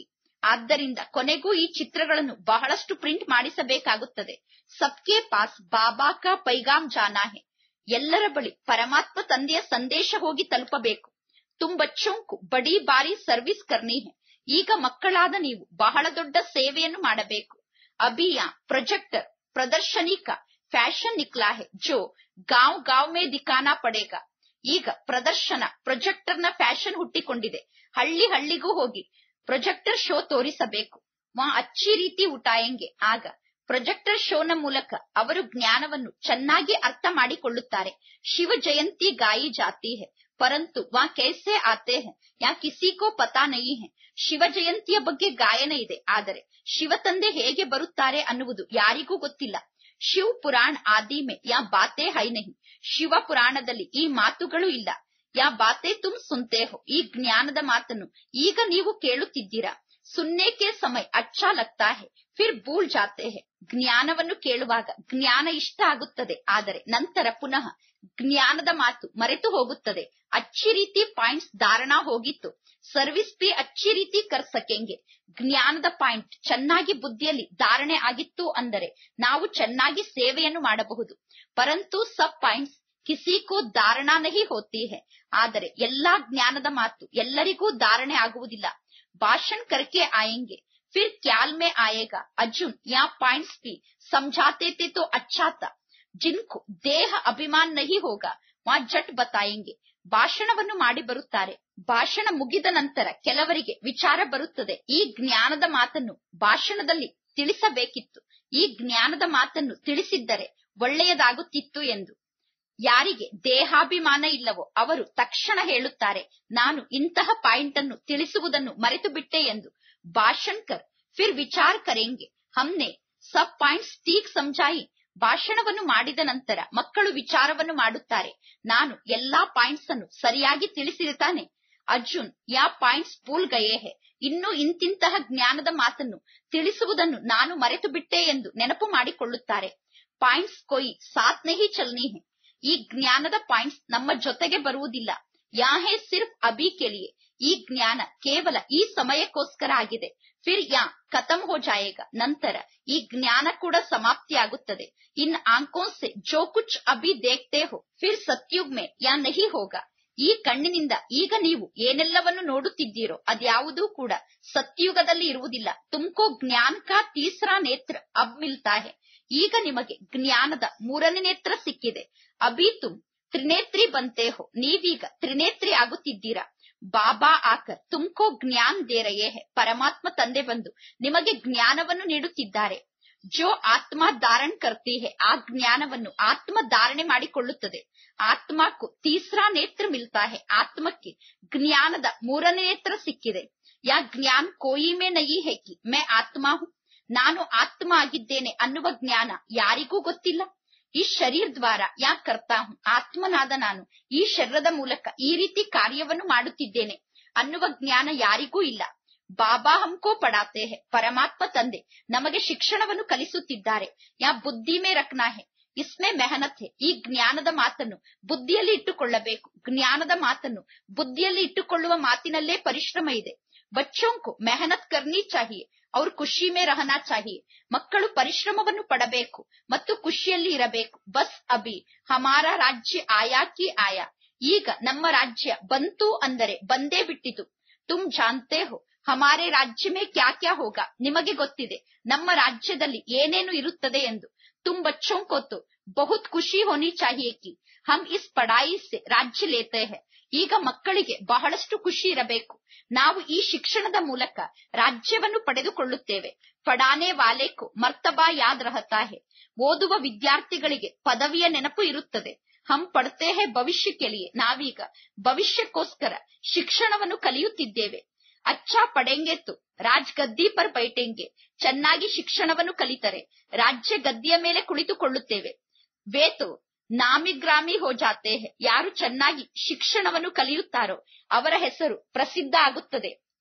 ಆದ್ದರಿಂದ ಕೊನೆಗೂ ಈ ಚಿತ್ರಗಳನ್ನು ಬಹಳಷ್ಟು ಪ್ರಿಂಟ್ ಮಾಡಿಸಬೇಕಾಗುತ್ತದೆ ಸಬ್ಕೆ ಪಾಸ್ ಬಾಬಾ ಕಾ ಪೈಗಾಮ್ ಜಾನಾ ಹೆ ಎಲ್ಲರ ಬಳಿ ಪರಮಾತ್ಮ ತಂದೆಯ ಸಂದೇಶ ಹೋಗಿ ತಲುಪಬೇಕು ತುಂ ಬಚ್ಚೋಂಕು ಬಡಿ ಬಾರಿ ಸರ್ವಿಸ್ ಕರ್ನಿ ಹೆ ಈಗ ಮಕ್ಕಳಾದ ನೀವು ಬಹಳ ದೊಡ್ಡ ಸೇವೆಯನ್ನು ಮಾಡಬೇಕು ಅಭಿಯ ಪ್ರೊಜೆಕ್ಟರ್ ಪ್ರದರ್ಶನಿ ಕಾ ಫ್ಯಾಷನ್ ನಿಕ್ಲಾ ಹೆ ಜೋ ಗಾಂವ್ ಗಾಂವ್ ಮೇ ದಿಖಾನಾ ಪಡೇಗಾ ಈಗ ಪ್ರದರ್ಶನ ಪ್ರೊಜೆಕ್ಟರ್ ನ ಫ್ಯಾಷನ್ ಹುಟ್ಟಿಕೊಂಡಿದೆ ಹಳ್ಳಿ ಹಳ್ಳಿಗೂ ಹೋಗಿ ಪ್ರೊಜೆಕ್ಟರ್ ಶೋ ತೋರಿಸಬೇಕು ವಾ ಅಚ್ಚಿ ರೀತಿ ಉಟಾಯಂಗೆ ಆಗ ಪ್ರೊಜೆಕ್ಟರ್ ಶೋನ ಮೂಲಕ ಅವರು ಜ್ಞಾನವನ್ನು ಚೆನ್ನಾಗಿ ಅರ್ಥ ಮಾಡಿಕೊಳ್ಳುತ್ತಾರೆ ಶಿವ ಜಯಂತಿ ಗಾಯಿ ಜಾತಿ ಹೆ ಪರಂತು ವಾ ಕೈಸೆ ಆತೆ ಹೆ ಯಾ ಕಿಸಿ ಕೋ ಪತಾ ನಹಿ ಹೆ ಶಿವ ಜಯಂತಿಯ ಬಗ್ಗೆ ಗಾಯನ ಇದೆ ಆದರೆ ಶಿವ ತಂದೆ ಹೇಗೆ ಬರುತ್ತಾರೆ ಅನ್ನುವುದು ಯಾರಿಗೂ ಗೊತ್ತಿಲ್ಲ ಶಿವ್ ಪುರಾಣ್ ಆದಿ ಮೇ ಯಾ ಬಾತೆ ಹೈ ನಹಿ ಶಿವ ಪುರಾಣದಲ್ಲಿ ಈ ಮಾತುಗಳು ಇಲ್ಲ ಯಾ ಬಾತೆ ತುಮ್ ಸುನ್ತೆ ಹೋ ಈ ಜ್ಞಾನದ ಮಾತನ್ನು ಈಗ ನೀವು ಕೇಳುತ್ತಿದ್ದೀರಾ ಸುನ್ನೆ ಕೆ ಸಮಯ ಅಚ್ಚಾ ಲಗ್ತಾ ಹೆ ಫಿರ್ ಭೂಲ್ ಜಾತೆ ಹೆ ಜ್ಞಾನವನ್ನು ಕೇಳುವಾಗ ಜ್ಞಾನ ಇಷ್ಟ ಆಗುತ್ತದೆ ಆದರೆ ನಂತರ ಪುನಃ ಜ್ಞಾನದ ಮಾತು ಮರೆತು ಹೋಗುತ್ತದೆ ಅಚ್ಚಿ ರೀತಿ ಪಾಯಿಂಟ್ಸ್ ಧಾರಣಾ ಹೋಗಿತ್ತು ಸರ್ವಿಸ್ ಬಿ ಅಚ್ಚಿ ರೀತಿ ಕರ್ ಸಕೆಂಗೆ ಜ್ಞಾನದ ಪಾಯಿಂಟ್ ಚೆನ್ನಾಗಿ ಬುದ್ಧಿಯಲ್ಲಿ ಧಾರಣೆ ಆಗಿತ್ತು ಅಂದರೆ ನಾವು ಚೆನ್ನಾಗಿ ಸೇವೆಯನ್ನು ಮಾಡಬಹುದು ಪರಂತು ಸಬ್ ಪಾಯಿಂಟ್ಸ್ ಕಿಸಿಕೋ ಧಾರಣಾ ನಹಿ ಹೋತಿ ಹೆ ಆದರೆ ಎಲ್ಲಾ ಜ್ಞಾನದ ಮಾತು ಎಲ್ಲರಿಗೂ ಧಾರಣೆ ಆಗುವುದಿಲ್ಲ ಭಾಷಣ್ ಕರ್ಕೆ ಆಯೆಂಗೆ ಫಿರ್ ಕ್ಯಾಲ್ ಮೇ ಆಯೇಗಾ ಅರ್ಜುನ್ ಯಾ ಪಾಯಿಂಟ್ಸ್ ಬಿ ಸಮझाते थे तो अच्छा था जिनको ದೇಹ ಅಭಿಮಾನ್ ನಹಿ ಹೋಗ ವಾ ಜಟ್ ಬತಾಯೆಂಗೆ ಭಾಷಣವನ್ನು ಮಾಡಿ ಬರುತ್ತಾರೆ ಭಾಷಣ ಮುಗಿದ ನಂತರ ಕೆಲವರಿಗೆ ವಿಚಾರ ಬರುತ್ತದೆ ಈ ಜ್ಞಾನದ ಮಾತನ್ನು ಭಾಷಣದಲ್ಲಿ ತಿಳಿಸಬೇಕಿತ್ತು ಈ ಜ್ಞಾನದ ಮಾತನ್ನು ತಿಳಿಸಿದ್ದರೆ ಒಳ್ಳೆಯದಾಗುತ್ತಿತ್ತು ಎಂದು ಯಾರಿಗೆ ದೇಹಾಭಿಮಾನ ಇಲ್ಲವೋ ಅವರು ತಕ್ಷಣ ಹೇಳುತ್ತಾರೆ ನಾನು ಇಂತಹ ಪಾಯಿಂಟ್ ಅನ್ನು ತಿಳಿಸುವುದನ್ನು ಮರೆತು ಬಿಟ್ಟೆ ಎಂದು ಭಾಷಣ್ಕರ್ ಫಿರ್ ವಿಚಾರ ಕರೆಂಗೆ ಹಮ್ನೆ ಸಬ್ ಪಾಯಿಂಟ್ಸ್ ಠೀಕ್ ಸಮझಾಯಿ ಭಾಷಣವನ್ನು ಮಾಡಿದ ನಂತರ ಮಕ್ಕಳು ವಿಚಾರವನ್ನು ಮಾಡುತ್ತಾರೆ ನಾನು ಎಲ್ಲಾ ಪಾಯಿಂಟ್ಸ್ ಅನ್ನು ಸರಿಯಾಗಿ ತಿಳಿಸಿದೆ ತಾನೆ ಅರ್ಜುನ್ ಯಾ ಪಾಯಿಂಟ್ಸ್ ಭೂಲ್ ಗಯೇ ಹೆ ಇನ್ನು ಇಂತಿಂತಹ ಜ್ಞಾನದ ಮಾತನ್ನು ತಿಳಿಸುವುದನ್ನು ನಾನು ಮರೆತು ಬಿಟ್ಟೆ ಎಂದು ನೆನಪು ಮಾಡಿಕೊಳ್ಳುತ್ತಾರೆ ಪಾಯಿಂಟ್ಸ್ ಕೊಯ್ ಸಾತ್ ನಹಿ ಚಲ್ನಿ ಹೆ ಈ ಜ್ಞಾನದ ಪಾಯಿಂಟ್ಸ್ ನಮ್ಮ ಜೊತೆಗೆ ಬರುವುದಿಲ್ಲ ಯಾ ಹೇ ಸಿರ್ಫ್ ಅಭಿ ಕೆಲಿಯೆ ಈ ಜ್ಞಾನ ಕೇವಲ ಈ ಸಮಯಕ್ಕೋಸ್ಕರ ಆಗಿದೆ ಫಿರ್ ಯಾ ಖತಮ್ ಹೋ ಜಾಯೇಗ ನಂತರ ಈ ಜ್ಞಾನ ಕೂಡ ಸಮಾಪ್ತಿಯಾಗುತ್ತದೆ ಇನ್ ಆಂಕೋ ಸೆ ಜೋ ಕುಚ್ ಅಭಿ ದೇಖ್ತೆ ಹೋ ಫಿರ್ ಸತ್ಯುಗ್ ಮೇ ಯಾ ನಹಿ ಹೋಗ ಈ ಕಣ್ಣಿನಿಂದ ಈಗ ನೀವು ಏನೆಲ್ಲವನ್ನು ನೋಡುತ್ತಿದ್ದೀರೋ ಅದ್ಯಾವುದೂ ಕೂಡ ಸತ್ಯುಗದಲ್ಲಿ ಇರುವುದಿಲ್ಲ ತುಮ್ಕೋ ಜ್ಞಾನ ಕಾ ತೀಸರಾ ನೇತ್ರ ಅಬ್ ಮಿಲ್ತಾ ಹೆ ಈಗ ನಿಮಗೆ ಜ್ಞಾನದ ಮೂರನೇ ನೇತ್ರ ಸಿಕ್ಕಿದೆ ಅಭಿ ತುಮ್ ತ್ರಿನೇತ್ರಿ ಬಂತೆ ಹೋ ನೀವೀಗ ತ್ರಿನೇತ್ರಿ ಆಗುತ್ತಿದ್ದೀರಾ ಬಾಬಾ ಆಕರ್ ತುಮ್ಕೋ ಜ್ಞಾನ್ ದೇ ರಯೇ ಹೆ ಪರಮಾತ್ಮ ತಂದೆ ಬಂದು ನಿಮಗೆ ಜ್ಞಾನವನ್ನು ನೀಡುತ್ತಿದ್ದಾರೆ ಜೋ ಆತ್ಮ ಧಾರಣ್ ಕರ್ತಿ ಹೆ ಆ ಜ್ಞಾನವನ್ನು ಆತ್ಮ ಧಾರಣೆ ಮಾಡಿಕೊಳ್ಳುತ್ತದೆ ಆತ್ಮಕ್ಕೂ ತೀಸರಾ ನೇತ್ರ ಮಿಲ್ತಾ ಹೆ ಆತ್ಮಕ್ಕೆ ಜ್ಞಾನದ ಮೂರನೇ ನೇತ್ರ ಸಿಕ್ಕಿದೆ ಯಾ ಜ್ಞಾನ್ ಕೋಯಿ ಮೇ ನಯಿ ಹೆ ಕಿ ಮೇ ಆತ್ಮ ಹೂ ನಾನು ಆತ್ಮ ಆಗಿದ್ದೇನೆ ಅನ್ನುವ ಜ್ಞಾನ ಯಾರಿಗೂ ಗೊತ್ತಿಲ್ಲ ಈ ಶರೀರ ದ್ವಾರ ಯಾ ಕರ್ತಾ ಹೂಂ ಆತ್ಮನಾದ ನಾನು ಈ ಶರೀರದ ಮೂಲಕ ಈ ರೀತಿ ಕಾರ್ಯವನ್ನು ಮಾಡುತ್ತಿದ್ದೇನೆ ಅನ್ನುವ ಜ್ಞಾನ ಯಾರಿಗೂ ಇಲ್ಲ ಬಾಬಾ ಹಮ್ಕೋ ಪಡಾತೆ ಹೆ ಪರಮಾತ್ಮ ತಂದೆ ನಮಗೆ ಶಿಕ್ಷಣವನ್ನು ಕಲಿಸುತ್ತಿದ್ದಾರೆ ಯಾ ಬುದ್ಧಿ ಮೇ ರಕ್ನಾ ಹೆ ಇಸ್ಮೆ ಮೆಹನತ್ ಹೆ ಈ ಜ್ಞಾನದ ಮಾತನ್ನು ಬುದ್ಧಿಯಲ್ಲಿ ಇಟ್ಟುಕೊಳ್ಳಬೇಕು ಜ್ಞಾನದ ಮಾತನ್ನು ಬುದ್ಧಿಯಲ್ಲಿ ಇಟ್ಟುಕೊಳ್ಳುವ ಮಾತಿನಲ್ಲೇ ಪರಿಶ್ರಮ ಇದೆ ಬಚ್ಚೋಂಕು ಮೆಹನತ್ ಕರ್ನಿ ಚಾಹಿಯೆ ಅವ್ರು ಖುಷಿ ಮೇ ರಹನಾ ಚಾಹಿಯೆ ಮಕ್ಕಳು ಪರಿಶ್ರಮವನ್ನು ಪಡಬೇಕು ಮತ್ತು ಖುಷಿಯಲ್ಲಿ ಇರಬೇಕು ಬಸ್ ಅಭಿ ಹಮಾರ ರಾಜ್ಯ ಆಯಾ ಕಿ ಆಯಾ ಈಗ ನಮ್ಮ ರಾಜ್ಯ ಬಂತು ಅಂದರೆ ಬಂದೇ ಬಿಟ್ಟಿತು ತುಮ್ ಜಾನ್ತೆ ಹೋ ಹಮಾರೆ ರಾಜ್ಯ ಮೇ ಕ್ಯಾ ಕ್ಯಾ ಹೋಗ ನಿಮಗೆ ಗೊತ್ತಿದೆ ನಮ್ಮ ರಾಜ್ಯದಲ್ಲಿ ಏನೇನು ಇರುತ್ತದೆ ಎಂದು ತುಮ್ ಬಚ್ಚೋं को तो बहुत ಖುಷಿ ಹೋನಿ ಚಾಹಿಯೆ ಕಿ ಹಮ್ ಇಸ್ ಪಡಾಯಿ ಸೆ ರಾಜ್ಯ ಲೇತೆ ಹೈ ಈಗ ಮಕ್ಕಳಿಗೆ ಬಹಳಷ್ಟು ಖುಷಿ ಇರಬೇಕು ನಾವು ಈ ಶಿಕ್ಷಣದ ಮೂಲಕ ರಾಜ್ಯವನ್ನು ಪಡೆದುಕೊಳ್ಳುತ್ತೇವೆ ಪಡಾನೆ ವಾಲೆಕು ಮರ್ತಬಾ ಯಾದ್ ರಹತಾ ಹೆ ಓದುವ ವಿದ್ಯಾರ್ಥಿಗಳಿಗೆ ಪದವಿಯ ನೆನಪು ಇರುತ್ತದೆ ಹಮ್ ಪಡ್ತೇ ಹೇ ಭವಿಷ್ಯ ಲಿಯೆ ನಾವೀಗ ಭವಿಷ್ಯಕ್ಕೋಸ್ಕರ ಶಿಕ್ಷಣವನ್ನು ಕಲಿಯುತ್ತಿದ್ದೇವೆ ಅಚ್ಚಾ ಪಡೆಂಗೆ ತು ರಾಜ್ ಗದ್ದಿ ಪರ್ ಬೈಟೆಂಗೆ ಚೆನ್ನಾಗಿ ಶಿಕ್ಷಣವನ್ನು ಕಲಿತರೆ ರಾಜ್ಯ ಗದ್ದಿಯ ಮೇಲೆ ಕುಳಿತುಕೊಳ್ಳುತ್ತೇವೆ ವೇತು ನಾಮಿಗ್ರಾಮಿ ಹೋ ಜಾತೆ ಹೆ ಯಾರು ಚೆನ್ನಾಗಿ ಶಿಕ್ಷಣವನ್ನು ಕಲಿಯುತ್ತಾರೋ ಅವರ ಹೆಸರು ಪ್ರಸಿದ್ಧ ಆಗುತ್ತದೆ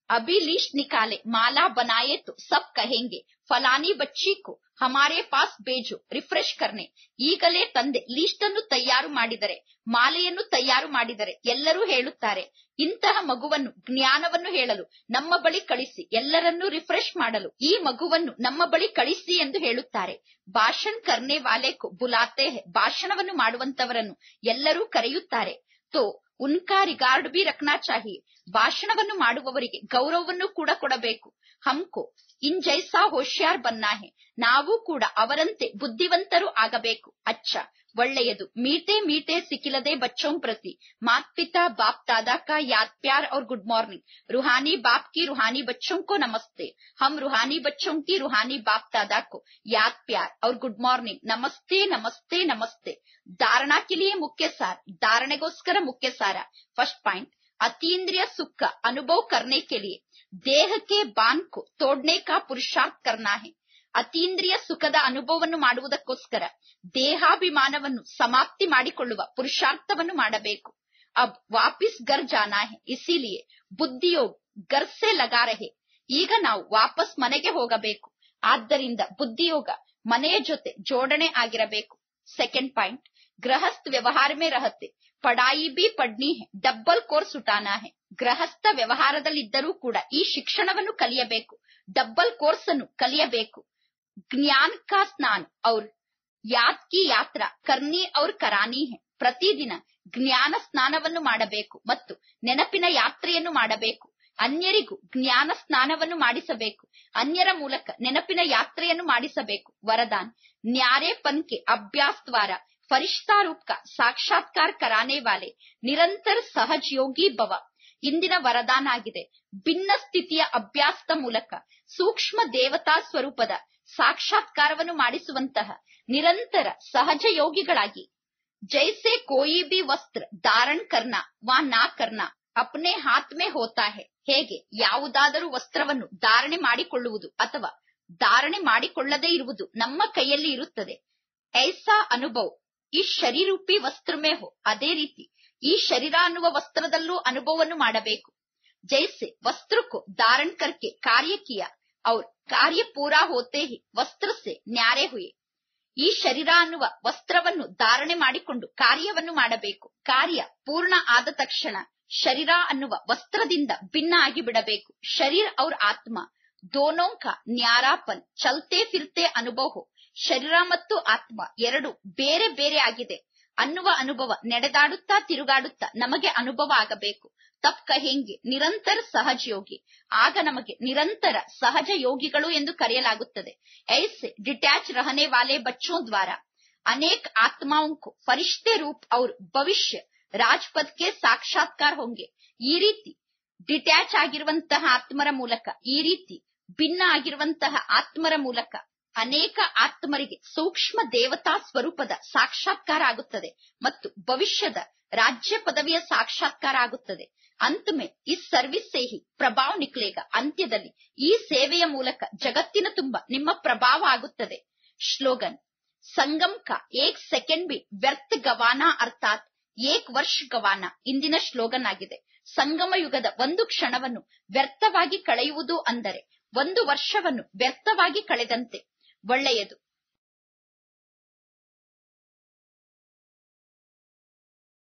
अभी लिस्ट निकाले माला बनाए तो सब कहेंगे ಫಲಾನಿ ಬಚ್ಚಿಕು ಹಮಾರೆ ಪಾಸ್ ಬೇಜು ರಿಫ್ರೆಶ್ ಕರ್ನೆ ಈಗಲೇ ತಂದೆ ಲಿಸ್ಟ್ ಅನ್ನು ತಯಾರು ಮಾಡಿದರೆ ಮಾಲೆಯನ್ನು ತಯಾರು ಮಾಡಿದರೆ ಎಲ್ಲರೂ ಹೇಳುತ್ತಾರೆ ಇಂತಹ ಮಗುವನ್ನು ಜ್ಞಾನವನ್ನು ಹೇಳಲು ನಮ್ಮ ಬಳಿ ಕಳಿಸಿ ಎಲ್ಲರನ್ನೂ ರಿಫ್ರೆಶ್ ಮಾಡಲು ಈ ಮಗುವನ್ನು ನಮ್ಮ ಬಳಿ ಕಳಿಸಿ ಎಂದು ಹೇಳುತ್ತಾರೆ ಭಾಷಣ್ ಕರ್ನೆ ವಾಲೆಕು ಬುಲಾತೆ ಹೈ ಭಾಷಣವನ್ನು ಮಾಡುವಂತವರನ್ನು ಎಲ್ಲರೂ ಕರೆಯುತ್ತಾರೆ ತೋ ಉನ್ಕಾ ರಿಗಾರ್ಡ್ ಬಿ ರಖನಾ ಚಾಹಿಯೆ ಭಾಷಣವನ್ನು ಮಾಡುವವರಿಗೆ ಗೌರವವನ್ನು ಕೂಡ ಕೊಡಬೇಕು ಹಮ್ಕೋ ಇನ್ ಜೈಸಾ ಹೋಶ್ಯಾರ್ ಬನ್ನಾ ಹೆ ನಾವು ಕೂಡ ಅವರಂತೆ ಬುದ್ಧಿವಂತರು ಆಗಬೇಕು ಅಚ್ಚ ಒಳ್ಳೆಯದು ಮೀಟೆ ಮೀಟೆ ಸಿಕ್ಕಿಲದೆ ಬಚ್ಚೋಂ ಪ್ರತಿ ಮಾತ್ ಪಿತಾ ಬಾಪ್ दादा का याद प्यार और गुड मॉर्निंग रूहानी बाप की रूहानी बच्चों को नमस्ते हम रूहानी बच्चों की रूहानी बाप दादा को याद प्यार और गुड मॉर्निंग नमस्ते नमस्ते नमस्ते धारणा के लिए मुख्य सार धारणेಗೋಸ್ಕರ मुख्य सार फर्स्ट पॉइंट अतीन्द्रिय सुख का अनुभव करने के लिए देह के बांध को तोड़ने का पुरुषार्थ करना है ಅತೀಂದ್ರಿಯ ಸುಖದ ಅನುಭವವನ್ನು ಮಾಡುವುದಕ್ಕೋಸ್ಕರ ದೇಹಾಭಿಮಾನವನ್ನು ಸಮಾಪ್ತಿ ಮಾಡಿಕೊಳ್ಳುವ ಪುರುಷಾರ್ಥವನ್ನು ಮಾಡಬೇಕು ಅಬ್ ವಾಪಿಸ್ ಗರ್ ಜಾನಾ ಹೆ ಇಸಿಲಿಯೇ ಬುದ್ಧಿಯೋಗ ಗರ್ ಸೆ ಲಗಾ ರಹೆ ಈಗ ನಾವು ವಾಪಸ್ ಮನೆಗೆ ಹೋಗಬೇಕು ಆದ್ದರಿಂದ ಬುದ್ಧಿಯೋಗ ಮನೆಯ ಜೊತೆ ಜೋಡಣೆ ಆಗಿರಬೇಕು ಸೆಕೆಂಡ್ ಪಾಯಿಂಟ್ ಗೃಹಸ್ಥ ವ್ಯವಹಾರ ಮೇ ರಹತೆ ಪಡಾಯಿ ಬಿ ಪಡ್ನಿ ಹೆ ಡಬ್ಬಲ್ ಕೋರ್ಸ್ ಉಟಾನಾ ಹೆ ಗೃಹಸ್ಥ ವ್ಯವಹಾರದಲ್ಲಿದ್ದರೂ ಕೂಡ ಈ ಶಿಕ್ಷಣವನ್ನು ಕಲಿಯಬೇಕು ಡಬ್ಬಲ್ ಕೋರ್ಸ್ ಅನ್ನು ಕಲಿಯಬೇಕು ಜ್ಞಾನ್ ಕಾ ಸ್ನಾನ್ ಔರ್ ಯಾದ್ ಕಿ ಯಾತ್ರಾ ಕರ್ನಿ ಔರ್ ಕರಾನಿ ಹೆ ಪ್ರತಿದಿನ ಜ್ಞಾನ ಸ್ನಾನವನ್ನು ಮಾಡಬೇಕು ಮತ್ತು ನೆನಪಿನ ಯಾತ್ರೆಯನ್ನು ಮಾಡಬೇಕು ಅನ್ಯರಿಗೂ ಜ್ಞಾನ ಸ್ನಾನವನ್ನು ಮಾಡಿಸಬೇಕು ಅನ್ಯರ ಮೂಲಕ ನೆನಪಿನ ಯಾತ್ರೆಯನ್ನು ಮಾಡಿಸಬೇಕು ವರದಾನ್ ನ್ಯಾರೆ ಪನ್ಕೆ ಅಭ್ಯಾಸ್ ದ್ವಾರ ಫರಿಷ್ಠಾ ರೂಪ್ ಕಾ ಸಾಕ್ಷಾತ್ಕಾರ ಕರಾನೆ ವಾಲೆ ನಿರಂತರ ಸಹಜ ಯೋಗಿ ಭವ ಇಂದಿನ ವರದಾನ ಆಗಿದೆ ಭಿನ್ನ ಸ್ಥಿತಿಯ ಅಭ್ಯಾಸದ ಮೂಲಕ ಸೂಕ್ಷ್ಮ ದೇವತಾ ಸ್ವರೂಪದ ಸಾಕ್ಷಾತ್ಕಾರವನ್ನು ಮಾಡಿಸುವಂತಹ ನಿರಂತರ ಸಹಜ ಯೋಗಿಗಳಾಗಿ ಜೈಸೆ ಕೋಯಿ ಬಿ ವಸ್ತ್ರ ಧಾರಣ್ ಕರ್ನಾ ವಾ ನಾ ಕರ್ನಾ ಅಪ್ನೆ ಹಾತ್ ಮೇ ಹೋತಾ ಹೆ ಹೇಗೆ ಯಾವುದಾದರೂ ವಸ್ತ್ರವನ್ನು ಧಾರಣೆ ಮಾಡಿಕೊಳ್ಳುವುದು ಅಥವಾ ಧಾರಣೆ ಮಾಡಿಕೊಳ್ಳದೇ ಇರುವುದು ನಮ್ಮ ಕೈಯಲ್ಲಿ ಇರುತ್ತದೆ ಐಸಾ ಅನುಭವ ಈ ಶರೀರೂಪಿ ವಸ್ತ್ರ ಮೇ ಹೋ ಅದೇ ರೀತಿ ಈ ಶರೀರ ಅನ್ನುವ ವಸ್ತ್ರದಲ್ಲೂ ಅನುಭವವನ್ನು ಮಾಡಬೇಕು ಜೈಸೆ ವಸ್ತ್ರಕ್ಕೂ ಧಾರಣ್ ಕರ್ಕೆ ಕಾರ್ಯ ಕಿಯ ಅವ್ರ ಕಾರ್ಯ ಪೂರಾ ಹೋತೆ ಹಿ ವಸ್ತ್ರ ಸೆ ನ್ಯಾರೆ ಹುಯೆ ಈ ಶರೀರ ಅನ್ನುವ ವಸ್ತ್ರವನ್ನು ಧಾರಣೆ ಮಾಡಿಕೊಂಡು ಕಾರ್ಯವನ್ನು ಮಾಡಬೇಕು ಕಾರ್ಯ ಪೂರ್ಣ ಆದ ತಕ್ಷಣ ಶರೀರ ಅನ್ನುವ ವಸ್ತ್ರದಿಂದ ಭಿನ್ನ ಆಗಿ ಬಿಡಬೇಕು ಶರೀರ ಅವ್ರ ಆತ್ಮ ದೋನೋ ಕಾ ನ್ಯಾರಾಪನ್ ಚಲ್ತೆ ಫಿರ್ತೆ ಅನುಭವ ಶರೀರ ಮತ್ತು ಆತ್ಮ ಎರಡು ಬೇರೆ ಬೇರೆ ಆಗಿದೆ ಅನ್ನುವ ಅನುಭವ ನಡೆದಾಡುತ್ತಾ ತಿರುಗಾಡುತ್ತಾ ನಮಗೆ ಅನುಭವ ಆಗಬೇಕು ತಪ್ ಕಹೆಂಗೆ ನಿರಂತರ ಸಹಜ ಯೋಗಿ ಆಗ ನಮಗೆ ನಿರಂತರ ಸಹಜ ಯೋಗಿಗಳು ಎಂದು ಕರೆಯಲಾಗುತ್ತದೆ ಐಸೆ ಡಿಟ್ಯಾಚ್ ರಹನೆ ವಾಲೆ ಬಚ್ಚೋं द्वारा अनेक आत्माओं को फरिश्ते रूप और भविष्य ರಾಜ್ಪಥ್ ಗೆ ಸಾಕ್ಷಾತ್ಕಾರ ಹೊಂಗೆ ಈ ರೀತಿ ಡಿಟ್ಯಾಚ್ ಆಗಿರುವಂತಹ ಆತ್ಮರ ಮೂಲಕ ಈ ರೀತಿ ಭಿನ್ನ ಆಗಿರುವಂತಹ ಆತ್ಮರ ಮೂಲಕ ಅನೇಕ ಆತ್ಮರಿಗೆ ಸೂಕ್ಷ್ಮ ದೇವತಾ ಸ್ವರೂಪದ ಸಾಕ್ಷಾತ್ಕಾರ ಆಗುತ್ತದೆ ಮತ್ತು ಭವಿಷ್ಯದ ರಾಜ್ಯ ಪದವಿಯ ಸಾಕ್ಷಾತ್ಕಾರ ಆಗುತ್ತದೆ अंत में इस सर्विस से ही ಪ್ರಭಾವ ನಿಕ್ಲೇಗ ಅಂತ್ಯದಲ್ಲಿ ಈ ಸೇವೆಯ ಮೂಲಕ ಜಗತ್ತಿನ ತುಂಬ ನಿಮ್ಮ ಪ್ರಭಾವ ಆಗುತ್ತದೆ ಶ್ಲೋಗನ್ ಸಂಗಮ್ ಕಾ ಏಕ್ ಸೆಕೆಂಡ್ ಬಿ ವ್ಯರ್ಥ ಗವಾನ ಅರ್ಥಾತ್ ಏಕ್ ವರ್ಷ ಗವಾನ ಇಂದಿನ ಶ್ಲೋಗನ್ ಆಗಿದೆ ಸಂಗಮ ಯುಗದ ಒಂದು ಕ್ಷಣವನ್ನು ವ್ಯರ್ಥವಾಗಿ ಕಳೆಯುವುದು ಅಂದರೆ ಒಂದು ವರ್ಷವನ್ನು ವ್ಯರ್ಥವಾಗಿ ಕಳೆದಂತೆ ಒಳ್ಳೆಯದು